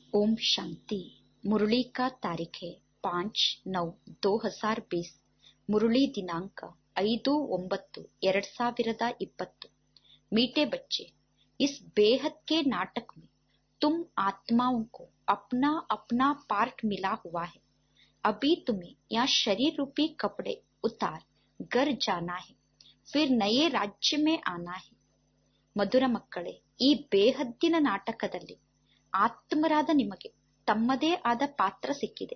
ओम शांति मुरली का तारीख है पाँच नौ दो हजार बीस मुरली दिनांक ಐದು ಒಂಬತ್ತು ಎರಡ್ ಸಾವಿರದ ಇಪ್ಪತ್ತು मीठे बच्चे इस बेहद के नाटक में तुम आत्माओं को अपना अपना पार्ट मिला हुआ है अभी तुम्हें यहाँ शरीर रूपी कपड़े उतार घर जाना है फिर नए राज्य में आना है ಮಧುರ ಮಕ್ಕಳೇ ಈ ಬೇಹದ್ದಿನ ನಾಟಕದಲ್ಲಿ ಆತ್ಮರಾದ ನಿಮಗೆ ತಮ್ಮದೇ ಆದ ಪಾತ್ರ ಸಿಕ್ಕಿದೆ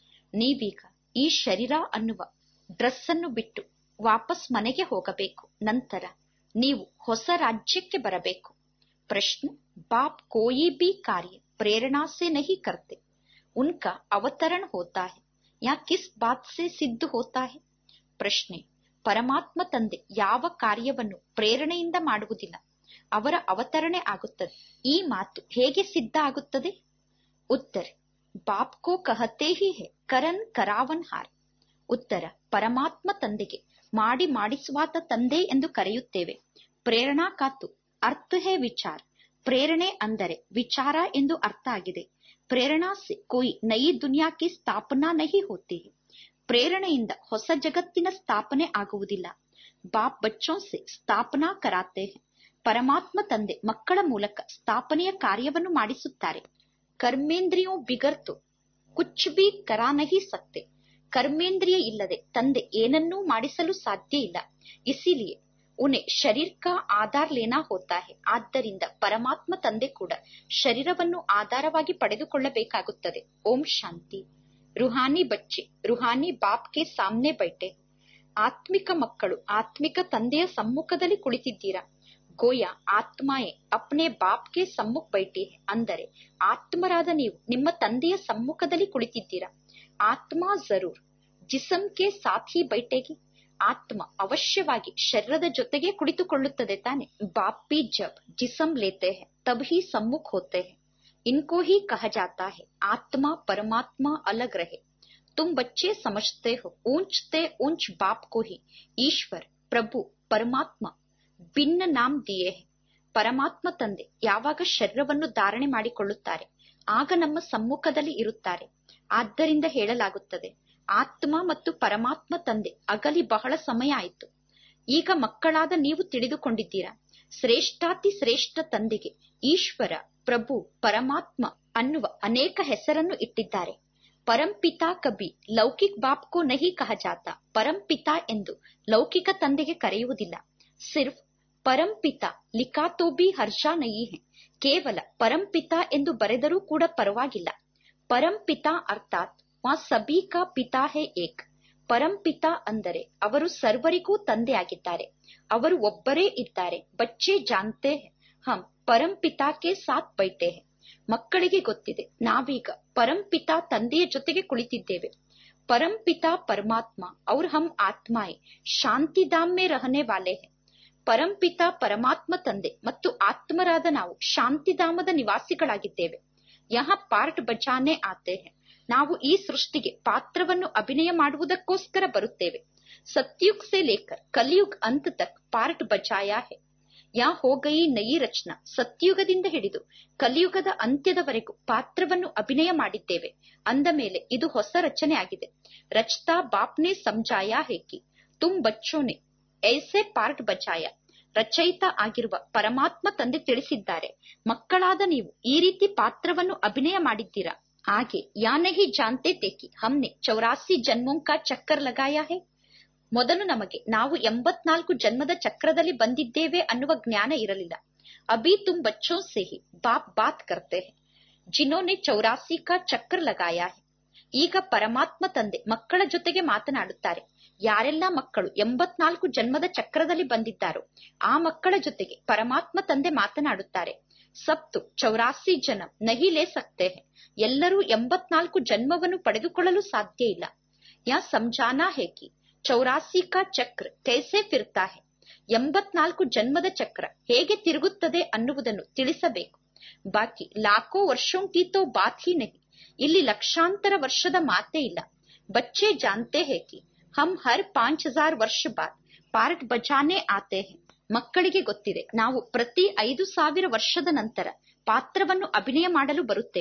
ನೀವೀಗ ಈ ಶರೀರ ಅನ್ನುವ ಡ್ರೆಸ್ ಅನ್ನು ಬಿಟ್ಟು ವಾಪಸ್ ಮನೆಗೆ ಹೋಗಬೇಕು ನಂತರ ನೀವು ಹೊಸ ರಾಜ್ಯಕ್ಕೆ ಬರಬೇಕು ಪ್ರಶ್ನೆ बाप कोई भी कार्य प्रेरणा से नहीं करते उनका अवतरण होता है या किस बात से सिद्ध होता है ಪ್ರಶ್ನೆ ಪರಮಾತ್ಮ ತಂದೆ ಯಾವ ಕಾರ್ಯವನ್ನು ಪ್ರೇರಣೆಯಿಂದ ಮಾಡುವುದಿಲ್ಲ ಅವರ ಅವತರಣೆ ಆಗುತ್ತದೆ ಈ ಮಾತು ಹೇಗೆ ಸಿದ್ಧ ಆಗುತ್ತದೆ ಉತ್ತರ ಬಾಪ್ ಕೋ ಕಹತೆ ಹಿ ಹೇ ಕರನ್ ಕರಾವನ್ ಹಾರ್ ಉತ್ತರ ಪರಮಾತ್ಮ ತಂದೆಗೆ ಮಾಡಿ ಮಾಡಿಸುವಾತ ತಂದೆ ಎಂದು ಕರೆಯುತ್ತೇವೆ ಪ್ರೇರಣಾ ಕಾತು ಅರ್ಥ ಹೇ ವಿಚಾರ ಪ್ರೇರಣೆ ಅಂದರೆ ವಿಚಾರ ಎಂದು ಅರ್ಥ ಆಗಿದೆ ಪ್ರೇರಣಾ ಸೆ ಕೋಯಿ ನಯಿ ದುನಿಯಾ ಕಿ ಸ್ಥಾಪನಾ ನಹಿ ಹೋತಿ ಹೈ ಪ್ರೇರಣೆಯಿಂದ ಹೊಸ ಜಗತ್ತಿನ ಸ್ಥಾಪನೆ ಆಗುವುದಿಲ್ಲ ಬಾಪ್ ಬಚ್ಚೋಂ ಸೆ ಸ್ಥಾಪನಾ ಕರಾತೆ ಹೈ ಪರಮಾತ್ಮ ತಂದೆ ಮಕ್ಕಳ ಮೂಲಕ ಸ್ಥಾಪನೆಯ ಕಾರ್ಯವನ್ನು ಮಾಡಿಸುತ್ತಾರೆ ಕರ್ಮೇಂದ್ರಿಯೋ ಬಿಗರ್ತು ಕುಚ್ ಬಿ ಕರಾ ನಹಿ ಸಕ್ತೆ ಕರ್ಮೇಂದ್ರಿಯ ಇಲ್ಲದೆ ತಂದೆ ಏನನ್ನೂ ಮಾಡಿಸಲು ಸಾಧ್ಯ ಇಲ್ಲ ಇಸಿಲಿಯೇ ಉನೆ ಶರೀರ್ ಕಾ ಆಧಾರ್ ಲೇನಾ ಹೋತಾ ಹೈ ಆದ್ದರಿಂದ ಪರಮಾತ್ಮ ತಂದೆ ಕೂಡ ಶರೀರವನ್ನು ಆಧಾರವಾಗಿ ಪಡೆದುಕೊಳ್ಳಬೇಕಾಗುತ್ತದೆ ಓಂ ಶಾಂತಿ ರುಹಾನಿ ಬಚ್ಚೆ ರುಹಾನಿ ಬಾಪ್ ಕೆ ಸಾಮ್ನೆ ಬೈಟೆ ಆತ್ಮಿಕ ಮಕ್ಕಳು ಆತ್ಮಿಕ ತಂದೆಯ ಸಮ್ಮುಖದಲ್ಲಿ ಕುಳಿತಿದ್ದೀರಾ ಗೋಯ ಆತ್ಮಾಯೇ ಅಪ್ನೆ ಬಾಪ್ಗೆ ಸಮ್ಮುಖ ಬೈಟಿ ಅಂದರೆ ಆತ್ಮರಾದ ನೀವು ನಿಮ್ಮ ತಂದೆಯ ಸಮ್ಮುಖದಲ್ಲಿ ಕುಳಿತಿದ್ದೀರಾ ಆತ್ಮ ಜರೂರ್ ಜಿಸಮ್ ಕೆ ಸಾಥಿ ಬೈಟೆಗೆ ಆತ್ಮ ಅವಶ್ಯವಾಗಿ ಶರೀರದ ಜೊತೆಗೆ ಕುಳಿತುಕೊಳ್ಳುತ್ತದೆ ತಾನೆ ಬಾಪಿ ಜಬ್ ಜಿಸಮ್ ಲೇತೆ ಹೈ ತಬ್ ಹಿ ಸಮ್ಮುಖ ಹೋತೆ ಹೈ इनको ही कहा जाता है आत्मा परमात्मा अलग रहे तुम बच्चे समझते हो ऊंचते ऊंच बाप को ही ईश्वर प्रभु ಪರಮಾತ್ಮ ಭಿನ್ನ ನಾಮ್ ದಿಯೇ ಹೈ ಪರಮಾತ್ಮ ತಂದೆ ಯಾವಾಗ ಶರೀರವನ್ನು ಧಾರಣೆ ಮಾಡಿಕೊಳ್ಳುತ್ತಾರೆ ಆಗ ನಮ್ಮ ಸಮ್ಮುಖದಲ್ಲಿ ಇರುತ್ತಾರೆ ಆದ್ದರಿಂದ ಹೇಳಲಾಗುತ್ತದೆ ಆತ್ಮ ಮತ್ತು ಪರಮಾತ್ಮ ತಂದೆ ಅಗಲಿ ಬಹಳ ಸಮಯ ಆಯಿತು ಈಗ ಮಕ್ಕಳಾದ ನೀವು ತಿಳಿದುಕೊಂಡಿದ್ದೀರಾ ಶ್ರೇಷ್ಠಾತಿ ಶ್ರೇಷ್ಠ ತಂದೆಗೆ ಈಶ್ವರ ಪ್ರಭು ಪರಮಾತ್ಮ ಅನ್ನುವ ಅನೇಕ ಹೆಸರನ್ನು ಇಟ್ಟಿದ್ದಾರೆ ಪರಂಪಿತಾ ಕಬಿ ಲೌಕಿಕ್ ಬಾಪ್ ಕೋ ನಹಿ ಕಹ ಜಾತ ಪರಂಪಿತಾ ಎಂದು ಲೌಕಿಕ ತಂದೆಗೆ ಕರೆಯುವುದಿಲ್ಲ ಸಿರ್ಫ್ ಪರಂಪಿತಾ ಲಿಖಾತೋ ಬಿ ಹರ್ಷ ನಹಿ ಹೈ ಕೇವಲ ಪರಂಪಿತಾ ಎಂದು ಬರೆದರೂ ಕೂಡ ಪರವಾಗಿಲ್ಲ ಪರಂಪಿತಾ ಅರ್ಥಾತ್ ವಾ ಸಬಿ ಕಾ ಪಿತಾ ಹೇ ಏಕ್ ಪರಂಪಿತಾ ಅಂದರೆ ಅವರು ಸರ್ವರಿಗೂ ತಂದೆಯಾಗಿದ್ದಾರೆ ಅವರು ಒಬ್ಬರೇ ಇದ್ದಾರೆ ಬಚ್ಚೆ ಜಾನ್ತೆ ಹೈ ಹಂ ಪರಂಪಿತಾ ಕೆ ಸಾಥ್ ಬೈಟೆ ಹೈ ಮಕ್ಕಳಿಗೆ ಗೊತ್ತಿದೆ ನಾವೀಗ ಪರಂಪಿತಾ ತಂದೆಯ ಜೊತೆಗೆ ಕುಳಿತಿದ್ದೇವೆ ಪರಂಪಿತಾ ಪರಮಾತ್ಮ ಅವ್ರ ಹಮ್ ಆತ್ಮಾಯೇ ಶಾಂತಿಧಾಮ್ ಮೇ ರಹನೆ ವಾಲೆ ಹೈ ಪರಂಪಿತಾ ಪರಮಾತ್ಮ ತಂದೆ ಮತ್ತು ಆತ್ಮರಾದ ನಾವು ಶಾಂತಿಧಾಮದ ನಿವಾಸಿಗಳಾಗಿದ್ದೇವೆ ಯಹ ಪಾರ್ಟ್ ಬಚಾನೆ ಆತೆ ಹೈ ನಾವು ಈ ಸೃಷ್ಟಿಗೆ ಪಾತ್ರವನ್ನು ಅಭಿನಯ ಮಾಡುವುದಕ್ಕೋಸ್ಕರ ಬರುತ್ತೇವೆ ಸತ್ಯುಗ್ ಸೆ ಲೇಕರ್ ಕಲಿಯುಗ್ ಅಂತ್ ತಕ್ ಪಾರ್ಟ್ ಬಚಾಯಾ ಹೈ ಯಾ ಹೋಗಯಿ ನಯಿ ರಚನಾ ಸತ್ಯುಗದಿಂದ ಹಿಡಿದು ಕಲಿಯುಗದ ಅಂತ್ಯದವರೆಗೂ ಪಾತ್ರವನ್ನು ಅಭಿನಯ ಮಾಡಿದ್ದೇವೆ ಅಂದ ಮೇಲೆ ಇದು ಹೊಸ ರಚನೆ ಆಗಿದೆ ರಚತಾ ಬಾಪ್ನೆ ಸಮಜಾಯಾ ಹೇಕಿ ತುಮ್ ಬಚ್ಚೋನೆ ಐಸೆ ಪಾರ್ಟ್ ಬಚಾಯ ರಚಯಿತ ಆಗಿರುವ ಪರಮಾತ್ಮ ತಂದೆ ತಿಳಿಸಿದ್ದಾರೆ ಮಕ್ಕಳಾದ ನೀವು ಈ ರೀತಿ ಪಾತ್ರವನ್ನು ಅಭಿನಯ ಮಾಡಿದ್ದೀರಾ ಆಗೆ ಯಾ ನಹಿ ಜಾನ್ತೆ ತೇಕಿ ಹಮ್ನೆ ಚೌರಾಸಿ ಜನ್ಮೋಂ ಕಾ ಚಕ್ಕರ್ ಲಗಾಯಾ ಹೇ ಮೊದಲು ನಮಗೆ ನಾವು ಎಂಬತ್ನಾಲ್ಕು ಜನ್ಮದ ಚಕ್ರದಲ್ಲಿ ಬಂದಿದ್ದೇವೆ ಅನ್ನುವ ಜ್ಞಾನ ಇರಲಿಲ್ಲ ಅಭಿ ತುಮ್ ಬಚ್ಚೋ ಸೆ ಹಿ ಬಾಪ್ ಬಾತ್ ಕರ್ತೆ ಹೈ ಜಿನೋನೆ ಚೌರಾಸಿ ಕಾ ಚಕ್ರ ಲಗಾಯಾ ಹೈ ಈಗ ಪರಮಾತ್ಮ ತಂದೆ ಮಕ್ಕಳ ಜೊತೆಗೆ ಮಾತನಾಡುತ್ತಾರೆ ಯಾರೆಲ್ಲ ಮಕ್ಕಳು ಎಂಬತ್ನಾಲ್ಕು ಜನ್ಮದ ಚಕ್ರದಲ್ಲಿ ಬಂದಿದ್ದಾರೋ ಆ ಮಕ್ಕಳ ಜೊತೆಗೆ ಪರಮಾತ್ಮ ತಂದೆ ಮಾತನಾಡುತ್ತಾರೆ ಸಪ್ತು ಚೌರಾಸಿ ಜನ ನಹಿ ಲೇ ಸಕ್ತೆ ಹೈ ಎಲ್ಲರೂ ಎಂಬತ್ನಾಲ್ಕು ಜನ್ಮವನ್ನು ಪಡೆದುಕೊಳ್ಳಲು ಸಾಧ್ಯ ಇಲ್ಲ ಯಾ ಸಮಜಾನಾ ಹೇಕಿ ಚೌರಾಸಿ ಕಾ ಚಕ್ರ ಕೈಸೆ ಫಿರ್ತಾ ಹೈ ಎಂಬತ್ನಾಲ್ಕು ಜನ್ಮದ ಚಕ್ರ ಹೇಗೆ ತಿರುಗುತ್ತದೆ ಅನ್ನುವುದನ್ನು ತಿಳಿಸಬೇಕು ಬಾಕಿ ಲಾಖೋ ವರ್ಷೋಂ ಕಿ ತೋ ಬಾತ್ ಹಿ ನಹಿ ಇಲ್ಲಿ ಲಕ್ಷಾಂತರ ವರ್ಷದ ಮಾತೇ ಇಲ್ಲ ಬಚ್ಚೆ ಜಾನ್ತೆ ಹೇ ಕಿ ಹಮ್ ಹರ್ ಪಾಂಚ್ ಹಜಾರ್ ವರ್ಷ ಬಾದ್ ಪಾರ್ಟ್ ಬಚಾನೆ ಆತೆ ಹೈ ಮಕ್ಕಳಿಗೆ ಗೊತ್ತಿದೆ ನಾವು ಪ್ರತಿ ಐದು ಸಾವಿರ ವರ್ಷದ ನಂತರ ಪಾತ್ರವನ್ನು ಅಭಿನಯ ಮಾಡಲು ಬರುತ್ತೇವೆ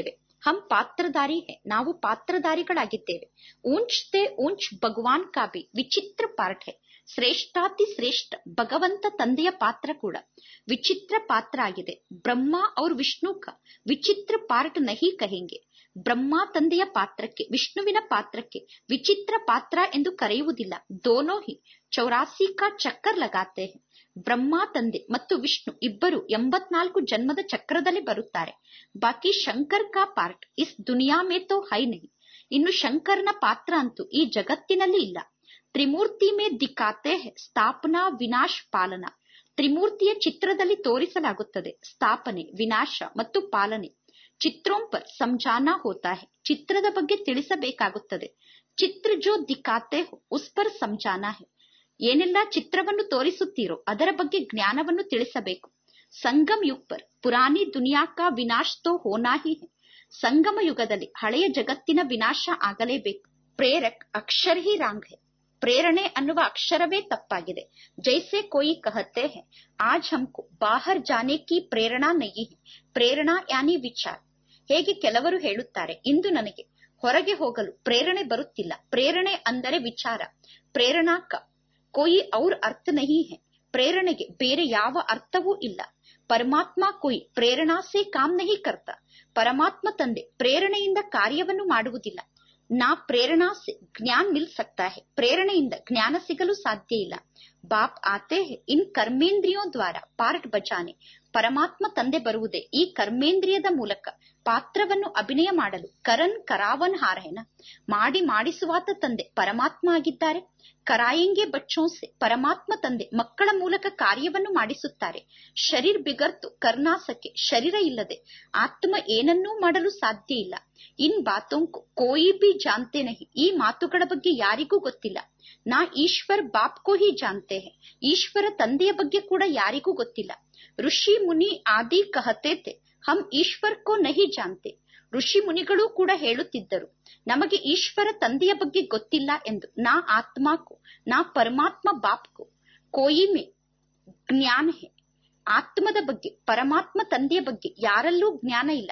ಹಮ್ ಪಾತ್ರಧಾರಿ ಹೇ ನಾವು ಪಾತ್ರಧಾರಿಗಳಾಗಿದ್ದೇವೆ ಊಂಚ್ ತೇ ಊಂಚ್ ಭಗವಾನ್ ಕಾ ಬಿ ವಿಚಿತ್ರ ಪಾರ್ಟ್ ಹೇ ಶ್ರೇಷ್ಠಾತಿ ಶ್ರೇಷ್ಠ ಭಗವಂತ ತಂದೆಯ ಪಾತ್ರ ಕೂಡ ವಿಚಿತ್ರ ಪಾತ್ರ ಆಗಿದೆ ಬ್ರಹ್ಮ ಅವ್ರ ವಿಷ್ಣು ಕ ವಿಚಿತ್ರ ಪಾರ್ಟ್ ನಹಿ ಕಹೆಂಗೆ ಬ್ರಹ್ಮ ತಂದೆಯ ಪಾತ್ರಕ್ಕೆ ವಿಷ್ಣುವಿನ ಪಾತ್ರಕ್ಕೆ ವಿಚಿತ್ರ ಪಾತ್ರ ಎಂದು ಕರೆಯುವುದಿಲ್ಲ ದೋನೋ ಹಿ ಚೌರಾಸಿ ಕಾ ಚಕ್ಕರ್ ಲಗಾತೆ ಹೈ ಬ್ರಹ್ಮ ತಂದೆ ಮತ್ತು ವಿಷ್ಣು ಇಬ್ಬರು ಎಂಬತ್ನಾಲ್ಕು ಜನ್ಮದ ಚಕ್ರದಲ್ಲಿ ಬರುತ್ತಾರೆ ಬಾಕಿ ಶಂಕರ್ ಕಾ ಪಾರ್ಟ್ ಇಸ್ ದುನಿಯಾ ಮೇ ತೋ ಹೈ ನಹಿ ಇನ್ನು ಶಂಕರ್ನ ಪಾತ್ರ ಅಂತೂ ಈ ಜಗತ್ತಿನಲ್ಲಿ ಇಲ್ಲ ತ್ರಿಮೂರ್ತಿ ಮೇ ದಿಕ್ಕಾತೆ ಹೈ ಸ್ಥಾಪನಾ ವಿನಾಶ್ ಪಾಲನಾ ತ್ರಿಮೂರ್ತಿಯ ಚಿತ್ರದಲ್ಲಿ ತೋರಿಸಲಾಗುತ್ತದೆ ಸ್ಥಾಪನೆ ವಿನಾಶ ಮತ್ತು ಪಾಲನೆ ಚಿತ್ರೋಂ ಪರ್ ಸಮझाना ಹೋತಾ ಹೈ ಚಿತ್ರದ ಬಗ್ಗೆ ತಿಳಿಸಬೇಕಾಗುತ್ತದೆ ಚಿತ್ರ ಜೋ ದಿಕ್ಕಾತೆ ಹೋ ಉಸ್ ಪರ್ ಸಮझाना ಹೈ ಏನೆಲ್ಲ ಚಿತ್ರವನ್ನು ತೋರಿಸುತ್ತೀರೋ ಅದರ ಬಗ್ಗೆ ಜ್ಞಾನವನ್ನು ತಿಳಿಸಬೇಕು ಸಂಗಮ್ ಯುಗ್ ಪರ್ ಪುರಾನಿ ದುನಿಯಾ ಕಾ ವಿನಾಶ್ ತೋ ಹೋನಾ ಹಿ ಹೈ ಸಂಗಮ ಯುಗದಲ್ಲಿ ಹಳೆಯ ಜಗತ್ತಿನ ವಿನಾಶ ಆಗಲೇಬೇಕು ಪ್ರೇರಕ್ ಅಕ್ಷರ ಹಿ ರಾಂಗ್ ಹೈ ಪ್ರೇರಣೆ ಅನ್ನುವ ಅಕ್ಷರವೇ ತಪ್ಪಾಗಿದೆ ಜೈಸೆ ಕೋಯಿ ಕಹತೆ ಹೈ ಆಜ್ ಹಮ್ಕೋ ಬಾಹರ್ ಜಾನೆ ಕಿ ಪ್ರೇರಣಾ ನಹಿ ಹೈ ಪ್ರೇರಣಾ ಯಾನಿ ವಿಚಾರ ಹೇಗೆ ಕೆಲವರು ಹೇಳುತ್ತಾರೆ ಇಂದು ನನಗೆ ಹೊರಗೆ ಹೋಗಲು ಪ್ರೇರಣೆ ಬರುತ್ತಿಲ್ಲ ಪ್ರೇರಣೆ ಅಂದರೆ ವಿಚಾರ ಪ್ರೇರಣಾ ಕ ಕೋಯಿ ಔರ್ ಅರ್ಥ ನಹಿ ಹೈ ಪ್ರೇರಣೆಗೆ ಬೇರೆ ಯಾವ ಅರ್ಥವೂ ಇಲ್ಲ ಪರಮಾತ್ಮ ಕೋಯಿ ಪ್ರೇರಣಾ ಸೆ ಕಾಮ್ ನಹಿ ಕರ್ತ ಪರಮಾತ್ಮ ತಂದೆ ಪ್ರೇರಣೆಯಿಂದ ಕಾರ್ಯವನ್ನು ಮಾಡುವುದಿಲ್ಲ ನಾ ಪ್ರೇರಣಾ ಸೆ ಜ್ಞಾನ್ ಮಿಲ್ ಸಕ್ತಾ ಹೈ ಪ್ರೇರಣೆಯಿಂದ ಜ್ಞಾನ ಸಿಗಲು ಸಾಧ್ಯ ಇಲ್ಲ ಬಾಪ್ ಆತೆ ಹೈ ಇನ್ ಕರ್ಮೇಂದ್ರಿಯೋ ದ್ವಾರ ಪಾರ್ಟ್ ಬಚಾನೆ ಪರಮಾತ್ಮ ತಂದೆ ಬರುವುದೇ ಈ ಕರ್ಮೇಂದ್ರಿಯದ ಮೂಲಕ ಪಾತ್ರವನ್ನು ಅಭಿನಯ ಮಾಡಲು ಕರನ್ ಕರಾವನ್ ಹಾರಹೆನ ಮಾಡಿ ಮಾಡಿಸುವಾತ ತಂದೆ ಪರಮಾತ್ಮ ಆಗಿದ್ದಾರೆ ಕರಾಯಂಗೆ ಬಚ್ಚೋನ್ಸೆ ಪರಮಾತ್ಮ ತಂದೆ ಮಕ್ಕಳ ಮೂಲಕ ಕಾರ್ಯವನ್ನು ಮಾಡಿಸುತ್ತಾರೆ ಶರೀರ್ ಬಿಗರ್ತು ಕರ್ನಾಸಕ್ಕೆ ಶರೀರ ಇಲ್ಲದೆ ಆತ್ಮ ಏನನ್ನೂ ಮಾಡಲು ಸಾಧ್ಯ ಇಲ್ಲ ಇನ್ ಬಾತೋಂಕು ಕೋಯಿ ಬಿ ಜಾನ್ತೆ ನಹಿ ಈ ಮಾತುಗಳ ಬಗ್ಗೆ ಯಾರಿಗೂ ಗೊತ್ತಿಲ್ಲ ನಾ ಈಶ್ವರ್ ಬಾಪ್ ಕೋ ಹಿ ಜಾನ್ತೆ ಹೈ ಈಶ್ವರ ತಂದೆಯ ಬಗ್ಗೆ ಕೂಡ ಯಾರಿಗೂ ಗೊತ್ತಿಲ್ಲ ಋಷಿ ಮುನಿ ಆದಿ ಕಹತೆ ತೆ ಹಮ್ ಈಶ್ವರ್ ಕೋ ನಹಿ ಜಾನ್ತೆ ಋಷಿ ಮುನಿಗಳು ಕೂಡ ಹೇಳುತ್ತಿದ್ದರು ನಮಗೆ ಈಶ್ವರ ತಂದೆಯ ಬಗ್ಗೆ ಗೊತ್ತಿಲ್ಲ ಎಂದು ನಾ ಆತ್ಮಕೋ ನಾ ಪರಮಾತ್ಮ ಬಾಪ್ಕೋ ಕೋಯಿ ಮೇ ಜ್ಞಾನ ಹೇ ಆತ್ಮದ ಬಗ್ಗೆ ಪರಮಾತ್ಮ ತಂದೆಯ ಬಗ್ಗೆ ಯಾರಲ್ಲೂ ಜ್ಞಾನ ಇಲ್ಲ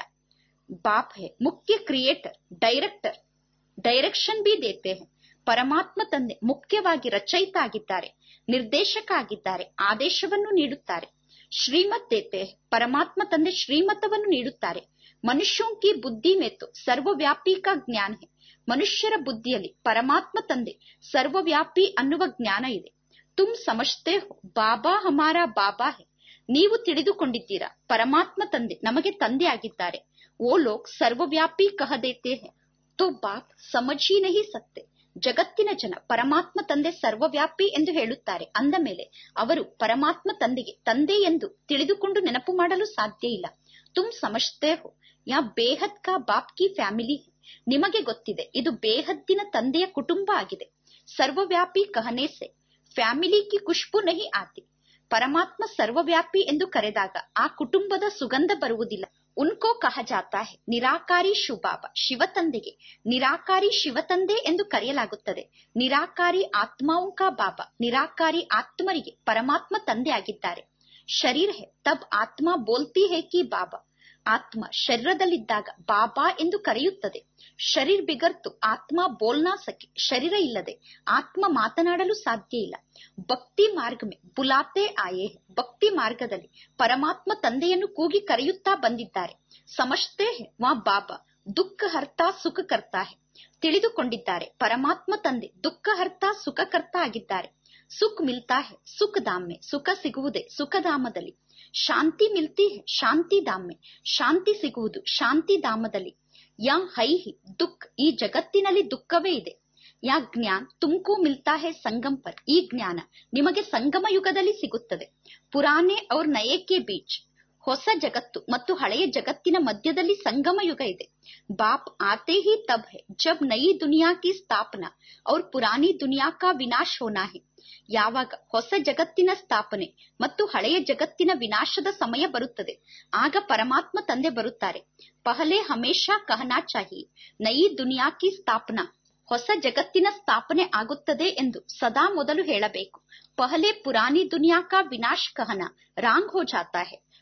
ಬಾಪ್ ಹೇ ಮುಖ್ಯ ಕ್ರಿಯೇಟರ್ ಡೈರೆಕ್ಟರ್ ಡೈರೆಕ್ಷನ್ ಬಿ ದೇತೆ ಹೇ ಪರಮಾತ್ಮ ತಂದೆ ಮುಖ್ಯವಾಗಿ ರಚಯಿತ ಆಗಿದ್ದಾರೆ ನಿರ್ದೇಶಕ ಆಗಿದ್ದಾರೆ ಆದೇಶವನ್ನು ನೀಡುತ್ತಾರೆ ಶ್ರೀಮತ್ ದೇತೆ ಹೇ ಪರಮಾತ್ಮ ತಂದೆ ಶ್ರೀಮತವನ್ನು ನೀಡುತ್ತಾರೆ ಮನುಷ್ಯೋಂ ಕಿ ಬುದ್ಧಿ ಮೇತು ಸರ್ವವ್ಯಾಪಿ ಕಾ ಜ್ಞಾನ ಹೇ ಮನುಷ್ಯರ ಬುದ್ಧಿಯಲ್ಲಿ ಪರಮಾತ್ಮ ತಂದೆ ಸರ್ವವ್ಯಾಪಿ ಅನ್ನುವ ಜ್ಞಾನ ಇದೆ ತುಮ್ ಸಮಜ್ತೆ ಹೋ ಬಾಬಾ ಹಮಾರಾ ಬಾಬಾ ಹೇ ನೀವು ತಿಳಿದುಕೊಂಡಿದ್ದೀರಾ ಪರಮಾತ್ಮ ತಂದೆ ನಮಗೆ ತಂದೆ ಆಗಿದ್ದಾರೆ ಓ ಲೋಕ್ ಸರ್ವವ್ಯಾಪಿ ಕಹ ದೇತೆ ಹೇ ತೋ ಬಾಪ್ ಸಮಜ್ ಹಿ ನಹಿ ಸಕ್ತೆ ಜಗತ್ತಿನ ಜನ ಪರಮಾತ್ಮ ತಂದೆ ಸರ್ವವ್ಯಾಪಿ ಎಂದು ಹೇಳುತ್ತಾರೆ ಅಂದ ಮೇಲೆ ಅವರು ಪರಮಾತ್ಮ ತಂದೆಗೆ ತಂದೆ ಎಂದು ತಿಳಿದುಕೊಂಡು ನೆನಪು ಮಾಡಲು ಸಾಧ್ಯ ಇಲ್ಲ ತುಮ್ ಸಮಜ್ತೆ ಹೋ ಯಾ ಬೇಹದ್ ಕಾ ಬಾಪ್ ಕಿ ಫ್ಯಾಮಿಲಿ ನಿಮಗೆ ಗೊತ್ತಿದೆ ಇದು ಬೇಹದ್ದಿನ ತಂದೆಯ ಕುಟುಂಬ ಆಗಿದೆ ಸರ್ವವ್ಯಾಪಿ ಕಹನೆ ಸೆ ಫ್ಯಾಮಿಲಿ ಕಿ ಖುಷ್ಬು ನಹಿ ಆತಿ ಪರಮಾತ್ಮ ಸರ್ವವ್ಯಾಪಿ ಎಂದು ಕರೆದಾಗ ಆ ಕುಟುಂಬದ ಸುಗಂಧ ಬರುವುದಿಲ್ಲ ಉನ್ಕೋ ಕಹ ಜಾತಾ ಹೇ ನಿರಾಕಾರಿ ಶಿವಬಾಬಾ ಶಿವತಂದೆಗೆ ನಿರಾಕಾರಿ ಶಿವತಂದೆ ಎಂದು ಕರೆಯಲಾಗುತ್ತದೆ ನಿರಾಕಾರಿ ಆತ್ಮಾವು ಕಾ ಬಾಬಾ ನಿರಾಕಾರಿ ಆತ್ಮರಿಗೆ ಪರಮಾತ್ಮ ತಂದೆ ಆಗಿದ್ದಾರೆ ಶರೀರ್ ಹೇ ತಬ್ ಆತ್ಮ ಬೋಲ್ತಿ ಹೇ ಕಿ ಬಾಬಾ ಆತ್ಮ ಶರೀರದಲ್ಲಿದ್ದಾಗ ಬಾಬಾ ಎಂದು ಕರೆಯುತ್ತದೆ ಶರೀರ್ ಬಿಗರ್ತು ಆತ್ಮ ಬೋಲ್ನಾ ಸಕೆ ಶರೀರ ಇಲ್ಲದೆ ಆತ್ಮ ಮಾತನಾಡಲು ಸಾಧ್ಯ ಇಲ್ಲ ಭಕ್ತಿ ಮಾರ್ಗ ಮೇ ಬುಲಾತೆ ಆಯೇ ಹೈ. ಭಕ್ತಿ ಮಾರ್ಗದಲ್ಲಿ ಪರಮಾತ್ಮ ತಂದೆಯನ್ನು ಕೂಗಿ ಕರೆಯುತ್ತಾ ಬಂದಿದ್ದಾರೆ ಸಮಜ್ತೆ ಹೇ ವಾ ಬಾಬಾ ದುಃಖ ಹರ್ತಾ ಸುಖ ಕರ್ತಾ ಹೇ ತಿಳಿದುಕೊಂಡಿದ್ದಾರೆ ಪರಮಾತ್ಮ ತಂದೆ ದುಃಖ ಹರ್ತಾ ಸುಖಕರ್ತ ಆಗಿದ್ದಾರೆ ಸುಖ್ ಮಿಲ್ತಾ ಹೇ ಸುಖ ಧಾಮೆ ಸುಖ ಸಿಗುವುದೇ ಸುಖಧಾಮದಲ್ಲಿ ಶಾಂತಿ ಮಿಲ್ತಿ ಹೇ ಶಾಂತಿ ಧಾಮೆ ಶಾಂತಿ ಸಿಗುವುದು ಶಾಂತಿ ಧಾಮದಲ್ಲಿ ಯಾ ಹೈ ಹಿ ದುಃಖ ಈ ಜಗತ್ತಿನಲ್ಲಿ ದುಃಖವೇ ಇದೆ ಯಾ ಜ್ಞಾನ್ ತುಮಕು ಮಿಲ್ತಾ ಹೇ ಸಂಗಮ್ ಪರ್ ಈ ಜ್ಞಾನ ನಿಮಗೆ ಸಂಗಮ ಯುಗದಲ್ಲಿ ಸಿಗುತ್ತದೆ ಪುರಾನೆ ಔರ್ ನಯಕ್ಕೆ ಬೀಚ್ ಹೊಸ ಜಗತ್ತು ಮತ್ತು ಹಳೆಯ ಜಗತ್ತಿನ ಮಧ್ಯದಲ್ಲಿ ಸಂಗಮ ಯುಗ ಇದೆ ಬಾಪ್ ಆತೆ ಹಿ ತಬ್ ಹೈ ಜಬ್ ನಯಿ ದುನಿಯಾ ಕಿ ಸ್ಥಾಪನಾ ಔರ್ ಪುರಾನಿ ದುನಿಯಾ ಕಾ ವಿನಾಶ್ ಹೋನಾ ಹೈ ಯಾವಾಗ ಹೊಸ ಜಗತ್ತಿನ ಸ್ಥಾಪನೆ ಮತ್ತು ಹಳೆಯ ಜಗತ್ತಿನ ವಿನಾಶದ ಸಮಯ ಬರುತ್ತದೆ ಆಗ ಪರಮಾತ್ಮ ತಂದೆ ಬರುತ್ತಾರೆ ಪಹಲೆ ಹಮೇಶಾ ಕಹನಾ ಚಾಹಿಯೆ ನಯಿ ದುನಿಯಾ ಕಿ ಸ್ಥಾಪನಾ ಹೊಸ ಜಗತ್ತಿನ ಸ್ಥಾಪನೆ ಆಗುತ್ತದೆ ಎಂದು ಸದಾ ಮೊದಲು ಹೇಳಬೇಕು ಪಹಲೆ ಪುರಾನಿ ದುನಿಯಾ ಕಾ ವಿನಾಶ್ ಕಹನ ರಾಂಗ್ ಹೋ ಜಾತಾ ಹೈ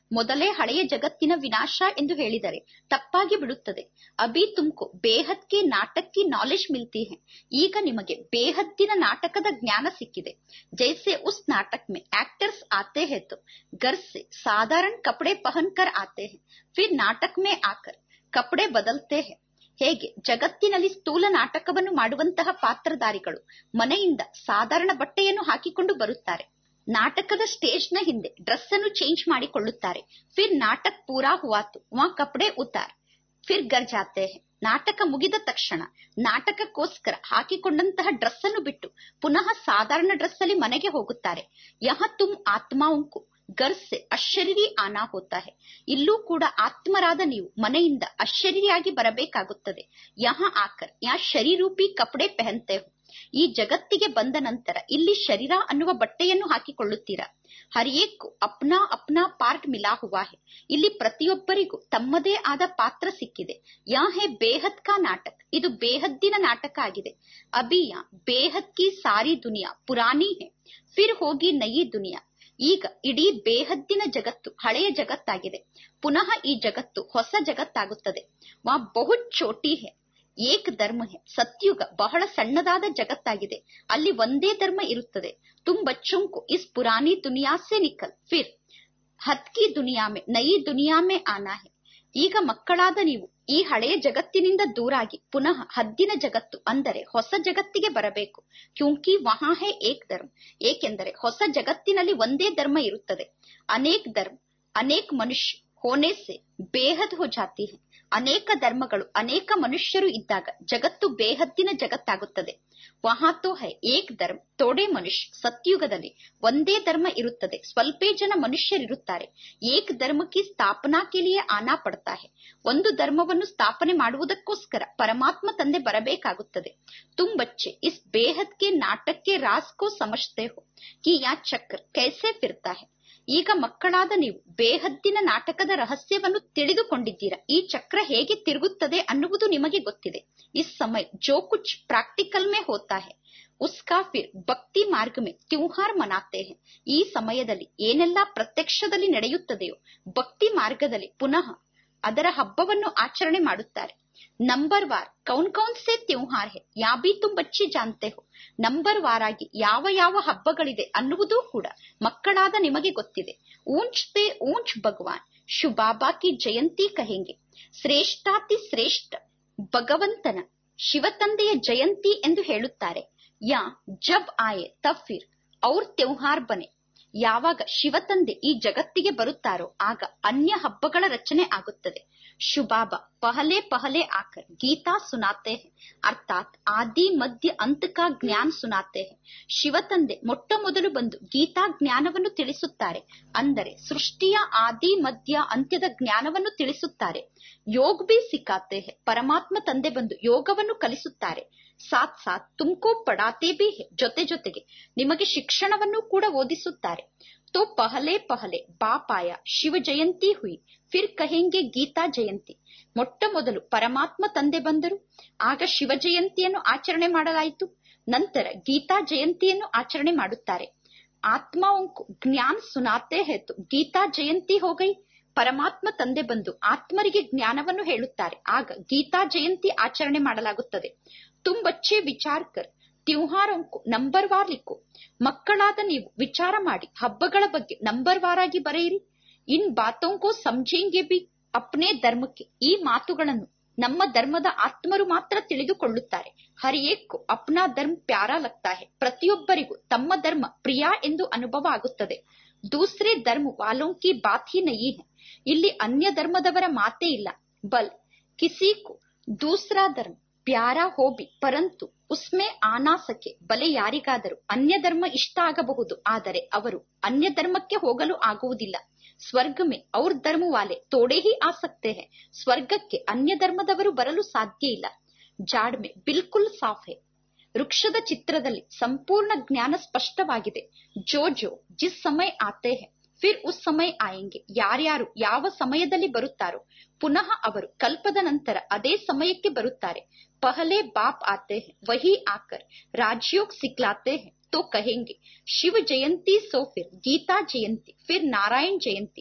ಮೊದಲೇ ಹಳೆಯ ಜಗತ್ತಿನ ವಿನಾಶ ಎಂದು ಹೇಳಿದರೆ ತಪ್ಪಾಗಿ ಬಿಡುತ್ತದೆ ಅಭಿ ತುಮ್ಕೋ ಬೇಹದ್ಗೆ ನಾಟಕಿ ನಾಲೆಜ್ ಮಿಲ್ತಿ ಹೈ ಈಗ ನಿಮಗೆ ಬೇಹದ್ದಿನ ನಾಟಕದ ಜ್ಞಾನ ಸಿಕ್ಕಿದೆ ಜೈಸೆ ಉಸ್ ನಾಟಕ್ ಮೇ ಆಕ್ಟರ್ಸ್ ಆತೆ ಹೈ ತೋ ಗರ್ ಸೆ ಸಾಧಾರಣ ಕಪಡೆ ಪಹನ್ ಕರ್ ಆತೆ ಹೈ ಫಿರ್ ನಾಟಕ್ ಮೇ ಆಕರ್ ಕಪಡೆ ಬದಲ್ತೆ ಹೈ ಹೇಗೆ ಜಗತ್ತಿನಲ್ಲಿ ಸ್ಥೂಲ ನಾಟಕವನ್ನು ಮಾಡುವಂತಹ ಪಾತ್ರಧಾರಿಗಳು ಮನೆಯಿಂದ ಸಾಧಾರಣ ಬಟ್ಟೆಯನ್ನು ಹಾಕಿಕೊಂಡು ಬರುತ್ತಾರೆ ನಾಟಕದ ಸ್ಟೇಜ್ನ ಹಿಂದೆ ಡ್ರೆಸ್ ಅನ್ನು ಚೇಂಜ್ ಮಾಡಿಕೊಳ್ಳುತ್ತಾರೆ ಫಿರ್ ನಾಟಕ್ ಪೂರಾ ಹುವಾತು ವಾ ಕಪಡೆ ಉತಾರ್ ಫಿರ್ ಗರ್ ಜಾತೆ ಹೈ ನಾಟಕ ಮುಗಿದ ತಕ್ಷಣ ನಾಟಕಕ್ಕೋಸ್ಕರ ಹಾಕಿಕೊಂಡಂತಹ ಡ್ರೆಸ್ ಅನ್ನು ಬಿಟ್ಟು ಪುನಃ ಸಾಧಾರಣ ಡ್ರೆಸ್ ಅಲ್ಲಿ ಮನೆಗೆ ಹೋಗುತ್ತಾರೆ ಯಹ ತುಮ್ ಆತ್ಮಾವುಂಕು ಗರ್ ಸೆ ಅಶರೀರಿ ಆನಾ ಹೋತಾ ಹೈ ಇಲ್ಲೂ ಕೂಡ ಆತ್ಮರಾದ ನೀವು ಮನೆಯಿಂದ ಅಶರೀರಿಯಾಗಿ ಬರಬೇಕಾಗುತ್ತದೆ ಯಹ ಆಕರ್ ಯಾ ಶರೀರೂಪಿ ಕಪಡೆ ಪೆಹನ್ತೆ ಹೋ ಈ ಜಗತ್ತಿಗೆ ಬಂದ ನಂತರ ಇಲ್ಲಿ ಶರೀರ ಅನ್ನುವ ಬಟ್ಟೆಯನ್ನು ಹಾಕಿಕೊಳ್ಳುತ್ತೀರಾ ಹರಿಯೇಕು ಅಪ್ನಾ ಅಪ್ನಾ ಪಾರ್ಟ್ ಮಿಲಾ ಹುವಾ ಹೆ ಇಲ್ಲಿ ಪ್ರತಿಯೊಬ್ಬರಿಗೂ ತಮ್ಮದೇ ಆದ ಪಾತ್ರ ಸಿಕ್ಕಿದೆ ಯಾ ಹೇ ಬೇಹದ್ ಕಾ ನಾಟಕ ಇದು ಬೇಹದ್ದಿನ ನಾಟಕ ಆಗಿದೆ ಅಭಿ ಯಾ ಬೇಹದ್ ಕಿ ಸಾರಿ ದುನಿಯಾ ಪುರಾನಿ ಹೆ ಫಿರ್ ಹೋಗಿ ನಯಿ ದುನಿಯಾ ಈಗ ಇಡೀ ಬೇಹದ್ದಿನ ಜಗತ್ತು ಹಳೆಯ ಜಗತ್ತಾಗಿದೆ ಪುನಃ ಈ ಜಗತ್ತು ಹೊಸ ಜಗತ್ತಾಗುತ್ತದೆ ವಾ ಬಹುತ್ ಚೋಟಿ ಹೆ ಏಕ್ ಧರ್ಮ ಹೆ ಸತ್ಯುಗ ಬಹಳ ಸಣ್ಣದಾದ ಜಗತ್ತಾಗಿದೆ ಅಲ್ಲಿ ಒಂದೇ ಧರ್ಮ ಇರುತ್ತದೆ ತುಮ್ ಬಚ್ಚೋಂಕು ಇಸ್ ಪುರಾನಿ ದುನಿಯಾ ಸೆ ನಿಕಲ್ ಫಿರ್ ಹತ್ಕಿ ದುನಿಯಾ ಮೇ ನಯಿ ದುನಿಯಾ ಮೇ ಆನಾ ಹೆ ಈಗ ಮಕ್ಕಳಾದ ನೀವು ಈ ಹಳೆಯ ಜಗತ್ತಿನಿಂದ ದೂರಾಗಿ ಪುನಃ ಹದ್ದಿನ ಜಗತ್ತು ಅಂದರೆ ಹೊಸ ಜಗತ್ತಿಗೆ ಬರಬೇಕು ಕ್ಯೂಂಕಿ ವಹಾ ಹೇ ಏಕ್ ಧರ್ಮ ಏಕೆಂದರೆ ಹೊಸ ಜಗತ್ತಿನಲ್ಲಿ ಒಂದೇ ಧರ್ಮ ಇರುತ್ತದೆ ಅನೇಕ್ ಧರ್ಮ ಅನೇಕ್ ಮನುಷ್ಯ ಹೋನೆ ಸೆ ಬೇಹದ್ ಹೋ ಜಾತಿ ಹೈ ಅನೇಕ ಧರ್ಮಗಳು ಅನೇಕ ಮನುಷ್ಯರು ಇದ್ದಾಗ ಜಗತ್ತು ಬೇಹದ್ದಿನ ಜಗತ್ತಾಗುತ್ತದೆ ವಹಾತೋ ಹೈ ಏಕ್ ಧರ್ಮ ತೋಡೆ ಮನುಷ್ಯ ಸತ್ಯುಗದಲ್ಲಿ ಒಂದೇ ಧರ್ಮ ಇರುತ್ತದೆ ಸ್ವಲ್ಪೇ ಜನ ಮನುಷ್ಯರಿರುತ್ತಾರೆ ಏಕ್ ಧರ್ಮಕ್ಕೆ ಸ್ಥಾಪನಾ ಕೆಲಿಯೇ ಆನಾ ಪಡ್ತಾ ಹೈ ಒಂದು ಧರ್ಮವನ್ನು ಸ್ಥಾಪನೆ ಮಾಡುವುದಕ್ಕೋಸ್ಕರ ಪರಮಾತ್ಮ ತಂದೆ ಬರಬೇಕಾಗುತ್ತದೆ ತುಮ್ ಬಚ್ಚೆ ಇಸ್ ಬೇಹದ್ ಕೆ ನಾಟಕ್ಕೆ ರಾಸ್ ಕೋ ಸಮಜ್ತೆ ಹೋ ಕಿ ಯಾ ಚಕ್ರ ಕೈಸೆ ಫಿರ್ತಾ ಹೈ ಈಗ ಮಕ್ಕಳಾದ ನೀವು ಬೇಹದ್ದಿನ ನಾಟಕದ ರಹಸ್ಯವನ್ನು ತಿಳಿದುಕೊಂಡಿದ್ದೀರಾ ಈ ಚಕ್ರ ಹೇಗೆ ತಿರುಗುತ್ತದೆ ಅನ್ನುವುದು ನಿಮಗೆ ಗೊತ್ತಿದೆ ಇಸ್ ಸಮಯ ಜೋ ಕುಚ್ ಪ್ರಾಕ್ಟಿಕಲ್ ಮೇ ಹೋತಾ ಹೈ ಉಸ್ಕಾ ಫಿರ್ ಭಕ್ತಿ ಮಾರ್ಗ ಮೇ ತ್ಯೂಹಾರ್ ಮನಾತೆ ಹೈ ಈ ಸಮಯದಲ್ಲಿ ಏನೆಲ್ಲಾ ಪ್ರತ್ಯಕ್ಷದಲ್ಲಿ ನಡೆಯುತ್ತದೆಯೋ ಭಕ್ತಿ ಮಾರ್ಗದಲ್ಲಿ ಪುನಃ ಅದರ ಹಬ್ಬವನ್ನು ಆಚರಣೆ ಮಾಡುತ್ತಾರೆ ನಂಬರ್ ವಾರ್ ಕೌನ್ ಕೌನ್ ಸೆ ತ್ಯೂಹಾರ್ ಹೆ ಯಾ ಬಿ ತುಮ್ ಬಚ್ಚಿ ಜಾನ್ತೆ ಹೋ ನಂಬರ್ ವಾರಾಗಿ ಯಾವ ಯಾವ ಹಬ್ಬಗಳಿದೆ ಅನ್ನುವುದೂ ಕೂಡ ಮಕ್ಕಳಾದ ನಿಮಗೆ ಗೊತ್ತಿದೆ ಊಂಚ್ ತೇ ಊಂಚ್ ಭಗವಾನ್ ಶುಬಾಬಾ ಕಿ ಜಯಂತಿ ಕಹೆಂಗೆ ಶ್ರೇಷ್ಠಾತಿ ಶ್ರೇಷ್ಠ ಭಗವಂತನ ಶಿವತಂದೆಯ ಜಯಂತಿ ಎಂದು ಹೇಳುತ್ತಾರೆ ಯಾ ಜಬ್ ಆಯೆ ತಬ್ ಫಿರ್ ಔರ್ ತ್ಯೂಹಾರ್ ಬನೆ ಯಾವಾಗ ಶಿವತಂದೆ ಈ ಜಗತ್ತಿಗೆ ಬರುತ್ತಾರೋ ಆಗ ಅನ್ಯ ಹಬ್ಬಗಳ ರಚನೆ ಆಗುತ್ತದೆ ಶುಭಾಬ ಪಹಲೆ ಪಹಲೆ ಆಕರ್ ಗೀತಾ ಸುನಾತೆ ಹೈ ಅರ್ಥಾತ್ ಆದಿ ಮಧ್ಯ ಅಂತ್ ಕಾ ಜ್ಞಾನ್ ಸುನಾತೆ ಹೈ ಶಿವತಂದೆ ಮೊಟ್ಟ ಮೊದಲು ಬಂದು ಗೀತಾ ಜ್ಞಾನವನ್ನು ತಿಳಿಸುತ್ತಾರೆ ಅಂದರೆ ಸೃಷ್ಟಿಯ ಆದಿ ಮಧ್ಯ ಅಂತ್ಯದ ಜ್ಞಾನವನ್ನು ತಿಳಿಸುತ್ತಾರೆ ಯೋಗ್ ಬಿ ಸಿಕ್ಕಾತೆ ಹೈ ಪರಮಾತ್ಮ ತಂದೆ ಬಂದು ಯೋಗವನ್ನು ಕಲಿಸುತ್ತಾರೆ ಸಾಥ್ ಸಾಥ್ ತುಮ್ಕೋ ಪಡಾತೆ ಬಿ ಹೈ ಜೊತೆ ಜೊತೆಗೆ ನಿಮಗೆ ಶಿಕ್ಷಣವನ್ನು ಕೂಡ ಓದಿಸುತ್ತಾರೆ तो पहले पहले बाप आया ಶಿವ ಜಯಂತಿ ಹುಯಿ ಫಿರ್ ಕಹೆಂಗೆ ಗೀತಾ ಜಯಂತಿ ಮೊಟ್ಟ ಮೊದಲು ಪರಮಾತ್ಮ ತಂದೆ ಬಂದರು ಆಗ ಶಿವ ಜಯಂತಿಯನ್ನು ಆಚರಣೆ ಮಾಡಲಾಯಿತು ನಂತರ ಗೀತಾ ಜಯಂತಿಯನ್ನು ಆಚರಣೆ ಮಾಡುತ್ತಾರೆ ಆತ್ಮಾವಂಕು ಜ್ಞಾನ್ ಸುನಾತೆ ಹೇತು ಗೀತಾ ಜಯಂತಿ ಹೋಗೈ ಪರಮಾತ್ಮ ತಂದೆ ಬಂದು ಆತ್ಮರಿಗೆ ಜ್ಞಾನವನ್ನು ಹೇಳುತ್ತಾರೆ ಆಗ ಗೀತಾ ಜಯಂತಿ ಆಚರಣೆ ಮಾಡಲಾಗುತ್ತದೆ ತುಮ್ ಬಚ್ಚೆ ವಿಚಾರ್ ಕರ್ ತ್ಯೂಹಾರಂಕು ನಂಬರ್ ವಾರ್ ಲಿಖೋ ಮಕ್ಕಳಾದ ನೀವು ವಿಚಾರ ಮಾಡಿ ಹಬ್ಬಗಳ ಬಗ್ಗೆ ನಂಬರ್ ವಾರಾಗಿ ಬರೆಯಿರಿ ಇನ್ ಬಾತೋಂಕೋ ಸಮझेंगे ಬಿ ಅಪ್ನೆ ಧರ್ಮಕ್ಕೆ ಈ ಮಾತುಗಳನ್ನು ನಮ್ಮ ಧರ್ಮದ ಆತ್ಮರು ಮಾತ್ರ ತಿಳಿದುಕೊಳ್ಳುತ್ತಾರೆ ಹರಿಯೇಕು ಅಪ್ನಾ ಧರ್ಮ ಪ್ಯಾರಾ ಲಗ್ತಾ ಹೆ ಪ್ರತಿಯೊಬ್ಬರಿಗೂ ತಮ್ಮ ಧರ್ಮ ಪ್ರಿಯ ಎಂದು ಅನುಭವ ಆಗುತ್ತದೆ ದೂಸರೆ ಧರ್ಮ ವಾಲೋಂ ಕಿ ಬಾತ್ ಹಿ ನಹೀ ಹೈ ಇಲ್ಲಿ ಅನ್ಯ ಧರ್ಮದವರ ಮಾತೇ ಇಲ್ಲ ಬಲ್ ಕಿಸಿಕು ದೂಸರಾ ಧರ್ಮ ಪ್ಯಾರಾ ಹೋಬಿ ಪರಂತು ಉಸ್ಮೆ ಆನಾ ಸಕೆ ಬಲೆ ಯಾರಿಗಾದರೂ ಅನ್ಯ ಧರ್ಮ ಇಷ್ಟ ಆಗಬಹುದು ಆದರೆ ಅವರು ಅನ್ಯ ಧರ್ಮಕ್ಕೆ ಹೋಗಲು ಆಗುವುದಿಲ್ಲ ಸ್ವರ್ಗ ಮೇ ಅವ್ರ ಧರ್ಮ ವಾಲೆ ತೋಡೆ ಹಿ ಆ ಸಕ್ತೆ ಹೈ ಸ್ವರ್ಗಕ್ಕೆ ಅನ್ಯ ಧರ್ಮದವರು ಬರಲು ಸಾಧ್ಯ ಇಲ್ಲ ಜಾಡ್ ಮೇ ಬಿಲ್ಕುಲ್ ಸಾಫ್ ಹೈ ವೃಕ್ಷದ ಚಿತ್ರದಲ್ಲಿ ಸಂಪೂರ್ಣ ಜ್ಞಾನ ಸ್ಪಷ್ಟವಾಗಿದೆ ಜೋ ಜೋ ಜಿಸ್ ಸಮಯ ಆತೆ ಹೈ ಫಿರ್ ಉಸ್ ಸಮಯ ಆಯೆಂಗೆ ಯಾರ್ಯಾರು ಯಾವ ಸಮಯದಲ್ಲಿ ಬರುತ್ತಾರೋ ಪುನಃ ಅವರು ಕಲ್ಪದ ನಂತರ ಅದೇ ಸಮಯಕ್ಕೆ ಬರುತ್ತಾರೆ ಪಹಲೆ ಬಾಪ್ ಆತೆ ಹೈ ವಹಿ ಆಕರ್ ರಾಜಯೋಗ್ ಸಿಕ್ಲಾತೆ ಹೈ तो कहेंगे शिव जयंती सो फिर गीता जयंती फिर नारायण जयंती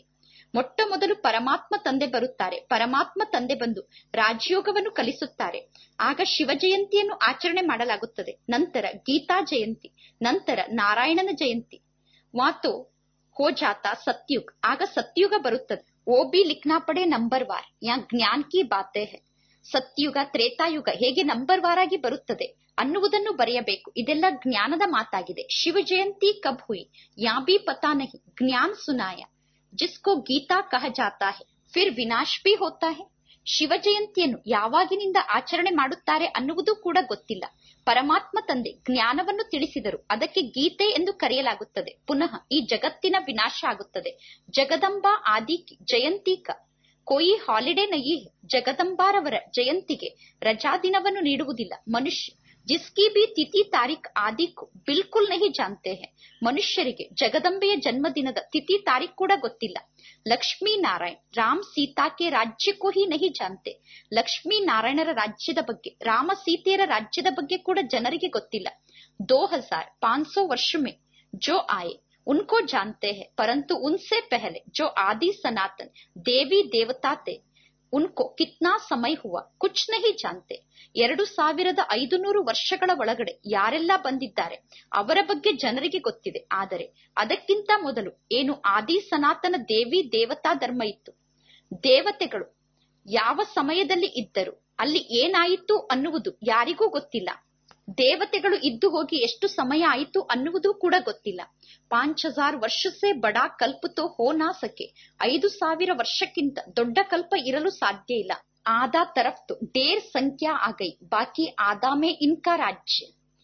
ಮೊಟ್ಟ ಮೊದಲು ಪರಮಾತ್ಮ ತಂದೆ ಬರುತ್ತಾರೆ ಪರಮಾತ್ಮ ತಂದೆ ಬಂದು ರಾಜಯೋಗವನ್ನು ಕಲಿಸುತ್ತಾರೆ ಆಗ ಶಿವ ಜಯಂತಿಯನ್ನು ಆಚರಣೆ ಮಾಡಲಾಗುತ್ತದೆ ನಂತರ ಗೀತಾ ಜಯಂತಿ ನಂತರ ನಾರಾಯಣನ ಜಯಂತಿ ವಾತೋ ಹೋ ಜಾತಾ ಸತ್ಯುಗ್ ಆಗ ಸತ್ಯುಗ ಬರುತ್ತದೆ ಓ ಬಿ ಲಿಖ್ನಾ ಪಡೆ ನಂಬರ್ ವಾರ್ ಯಾ ಜ್ಞಾನ್ ಕಿ ಬಾತೆ ಹೈ ಸತ್ಯುಗ ತ್ರೇತಾಯುಗ ಹೇಗೆ ನಂಬರ್ ವಾರ್ ಆಗಿ ಬರುತ್ತದೆ ಅನ್ನುವುದನ್ನು ಬರೆಯಬೇಕು ಇದೆಲ್ಲ ಜ್ಞಾನದ ಮಾತಾಗಿದೆ ಶಿವ ಜಯಂತಿ ಕಬ್ ಹುಯಿ ಯಾ ಬಿ ಪತಾ ನಹಿ ಜ್ಞಾನ್ ಸುನಾಯ ಜಿಸ್ಕೋ ಗೀತಾ ಕಹ ಜಾತಾ ಹೈ ಫಿರ್ ವಿನಾಶ್ ಬಿ ಹೋತಾ ಹೈ ಶಿವ ಜಯಂತಿಯನ್ನು ಯಾವಾಗಿನಿಂದ ಆಚರಣೆ ಮಾಡುತ್ತಾರೆ ಅನ್ನುವುದು ಕೂಡ ಗೊತ್ತಿಲ್ಲ ಪರಮಾತ್ಮ ತಂದೆ ಜ್ಞಾನವನ್ನು ತಿಳಿಸಿದರು ಅದಕ್ಕೆ ಗೀತೆ ಎಂದು ಕರೆಯಲಾಗುತ್ತದೆ ಪುನಃ ಈ ಜಗತ್ತಿನ ವಿನಾಶ ಆಗುತ್ತದೆ ಜಗದಂಬಾ ಆದಿ ಜಯಂತಿ ಕ ಕೋಯಿ ಹಾಲಿಡೇ ನಯಿ ಹೈ. ಜಗದಂಬಾರವರ ಜಯಂತಿಗೆ ರಜಾ ದಿನವನ್ನು ನೀಡುವುದಿಲ್ಲ ಮನುಷ್ಯ ಜಿಸ್ಕಿ ಬಿ ತಿಥಿ ತಾರೀಖ್ ಆದಿ ಕೋ ಬಿಲ್ಕುಲ್ ನಹಿ ಜಾನ್ತೆ ಹೈ ಮನುಷ್ಯರಿಗೆ ಜಗದಂಬೆಯ ಜನ್ಮದಿನದ ತಿಥಿ ತಾರೀಖ್ ಕೂಡ ಗೊತ್ತಿಲ್ಲ ಲಕ್ಷ್ಮೀ ನಾರಾಯಣ್ ರಾಮ್ ಸೀತಾ ಕೆ ರಾಜ್ಯ ಕೋ ಹಿ ನಹಿ ಜಾನ್ತೆ ಲಕ್ಷ್ಮೀ ನಾರಾಯಣರ ರಾಜ್ಯದ ಬಗ್ಗೆ ರಾಮ ಸೀತೆಯರ ರಾಜ್ಯದ ಬಗ್ಗೆ ಕೂಡ ಜನರಿಗೆ ಗೊತ್ತಿಲ್ಲ ದೋ ಹಜಾರ್ ಪಾಂಚ್ ಸौ वर्ष में जो आए उनको जानते हैं परंतु उनसे पहले जो आदि सनातन देवी देवता थे ಉನ್ಕೋ ಕಿತ್ನಾ ಸಮಯ ಹುವ ಕುಚ್ ನಹಿ ಜಾನ್ತೆ ಎರಡು ಸಾವಿರದ ಐದು ನೂರು ವರ್ಷಗಳ ಒಳಗಡೆ ಯಾರೆಲ್ಲ ಬಂದಿದ್ದಾರೆ ಅವರ ಬಗ್ಗೆ ಜನರಿಗೆ ಗೊತ್ತಿದೆ ಆದರೆ ಅದಕ್ಕಿಂತ ಮೊದಲು ಏನು ಆದಿ ಸನಾತನ ದೇವಿ ದೇವತಾ ಧರ್ಮ ಇತ್ತು ದೇವತೆಗಳು ಯಾವ ಸಮಯದಲ್ಲಿ ಇದ್ದರು ಅಲ್ಲಿ ಏನಾಯಿತು ಅನ್ನುವುದು ಯಾರಿಗೂ ಗೊತ್ತಿಲ್ಲ ದೇವತೆಗಳು ಇದ್ದು ಹೋಗಿ ಎಷ್ಟು ಸಮಯ ಆಯಿತು ಅನ್ನುವುದು ಕೂಡ ಗೊತ್ತಿಲ್ಲ ಪಾಂಚ್ ಹಜಾರ್ ವರ್ಷಸೇ ಬಡಾ ಕಲ್ಪ ತೋ ಹೋ ನಾ ಸಕೆ ಐದು ಸಾವಿರ ವರ್ಷಕ್ಕಿಂತ ದೊಡ್ಡ ಕಲ್ಪ ಇರಲು ಸಾಧ್ಯ ಇಲ್ಲ ಆದಾ ತರಫ್ ತೋ ಡೇರ್ ಸಂಖ್ಯಾ ಆಗೈ ಬಾಕಿ ಆದಾಮೇ ಇನ್ಕಾ ರಾಜ್ಯ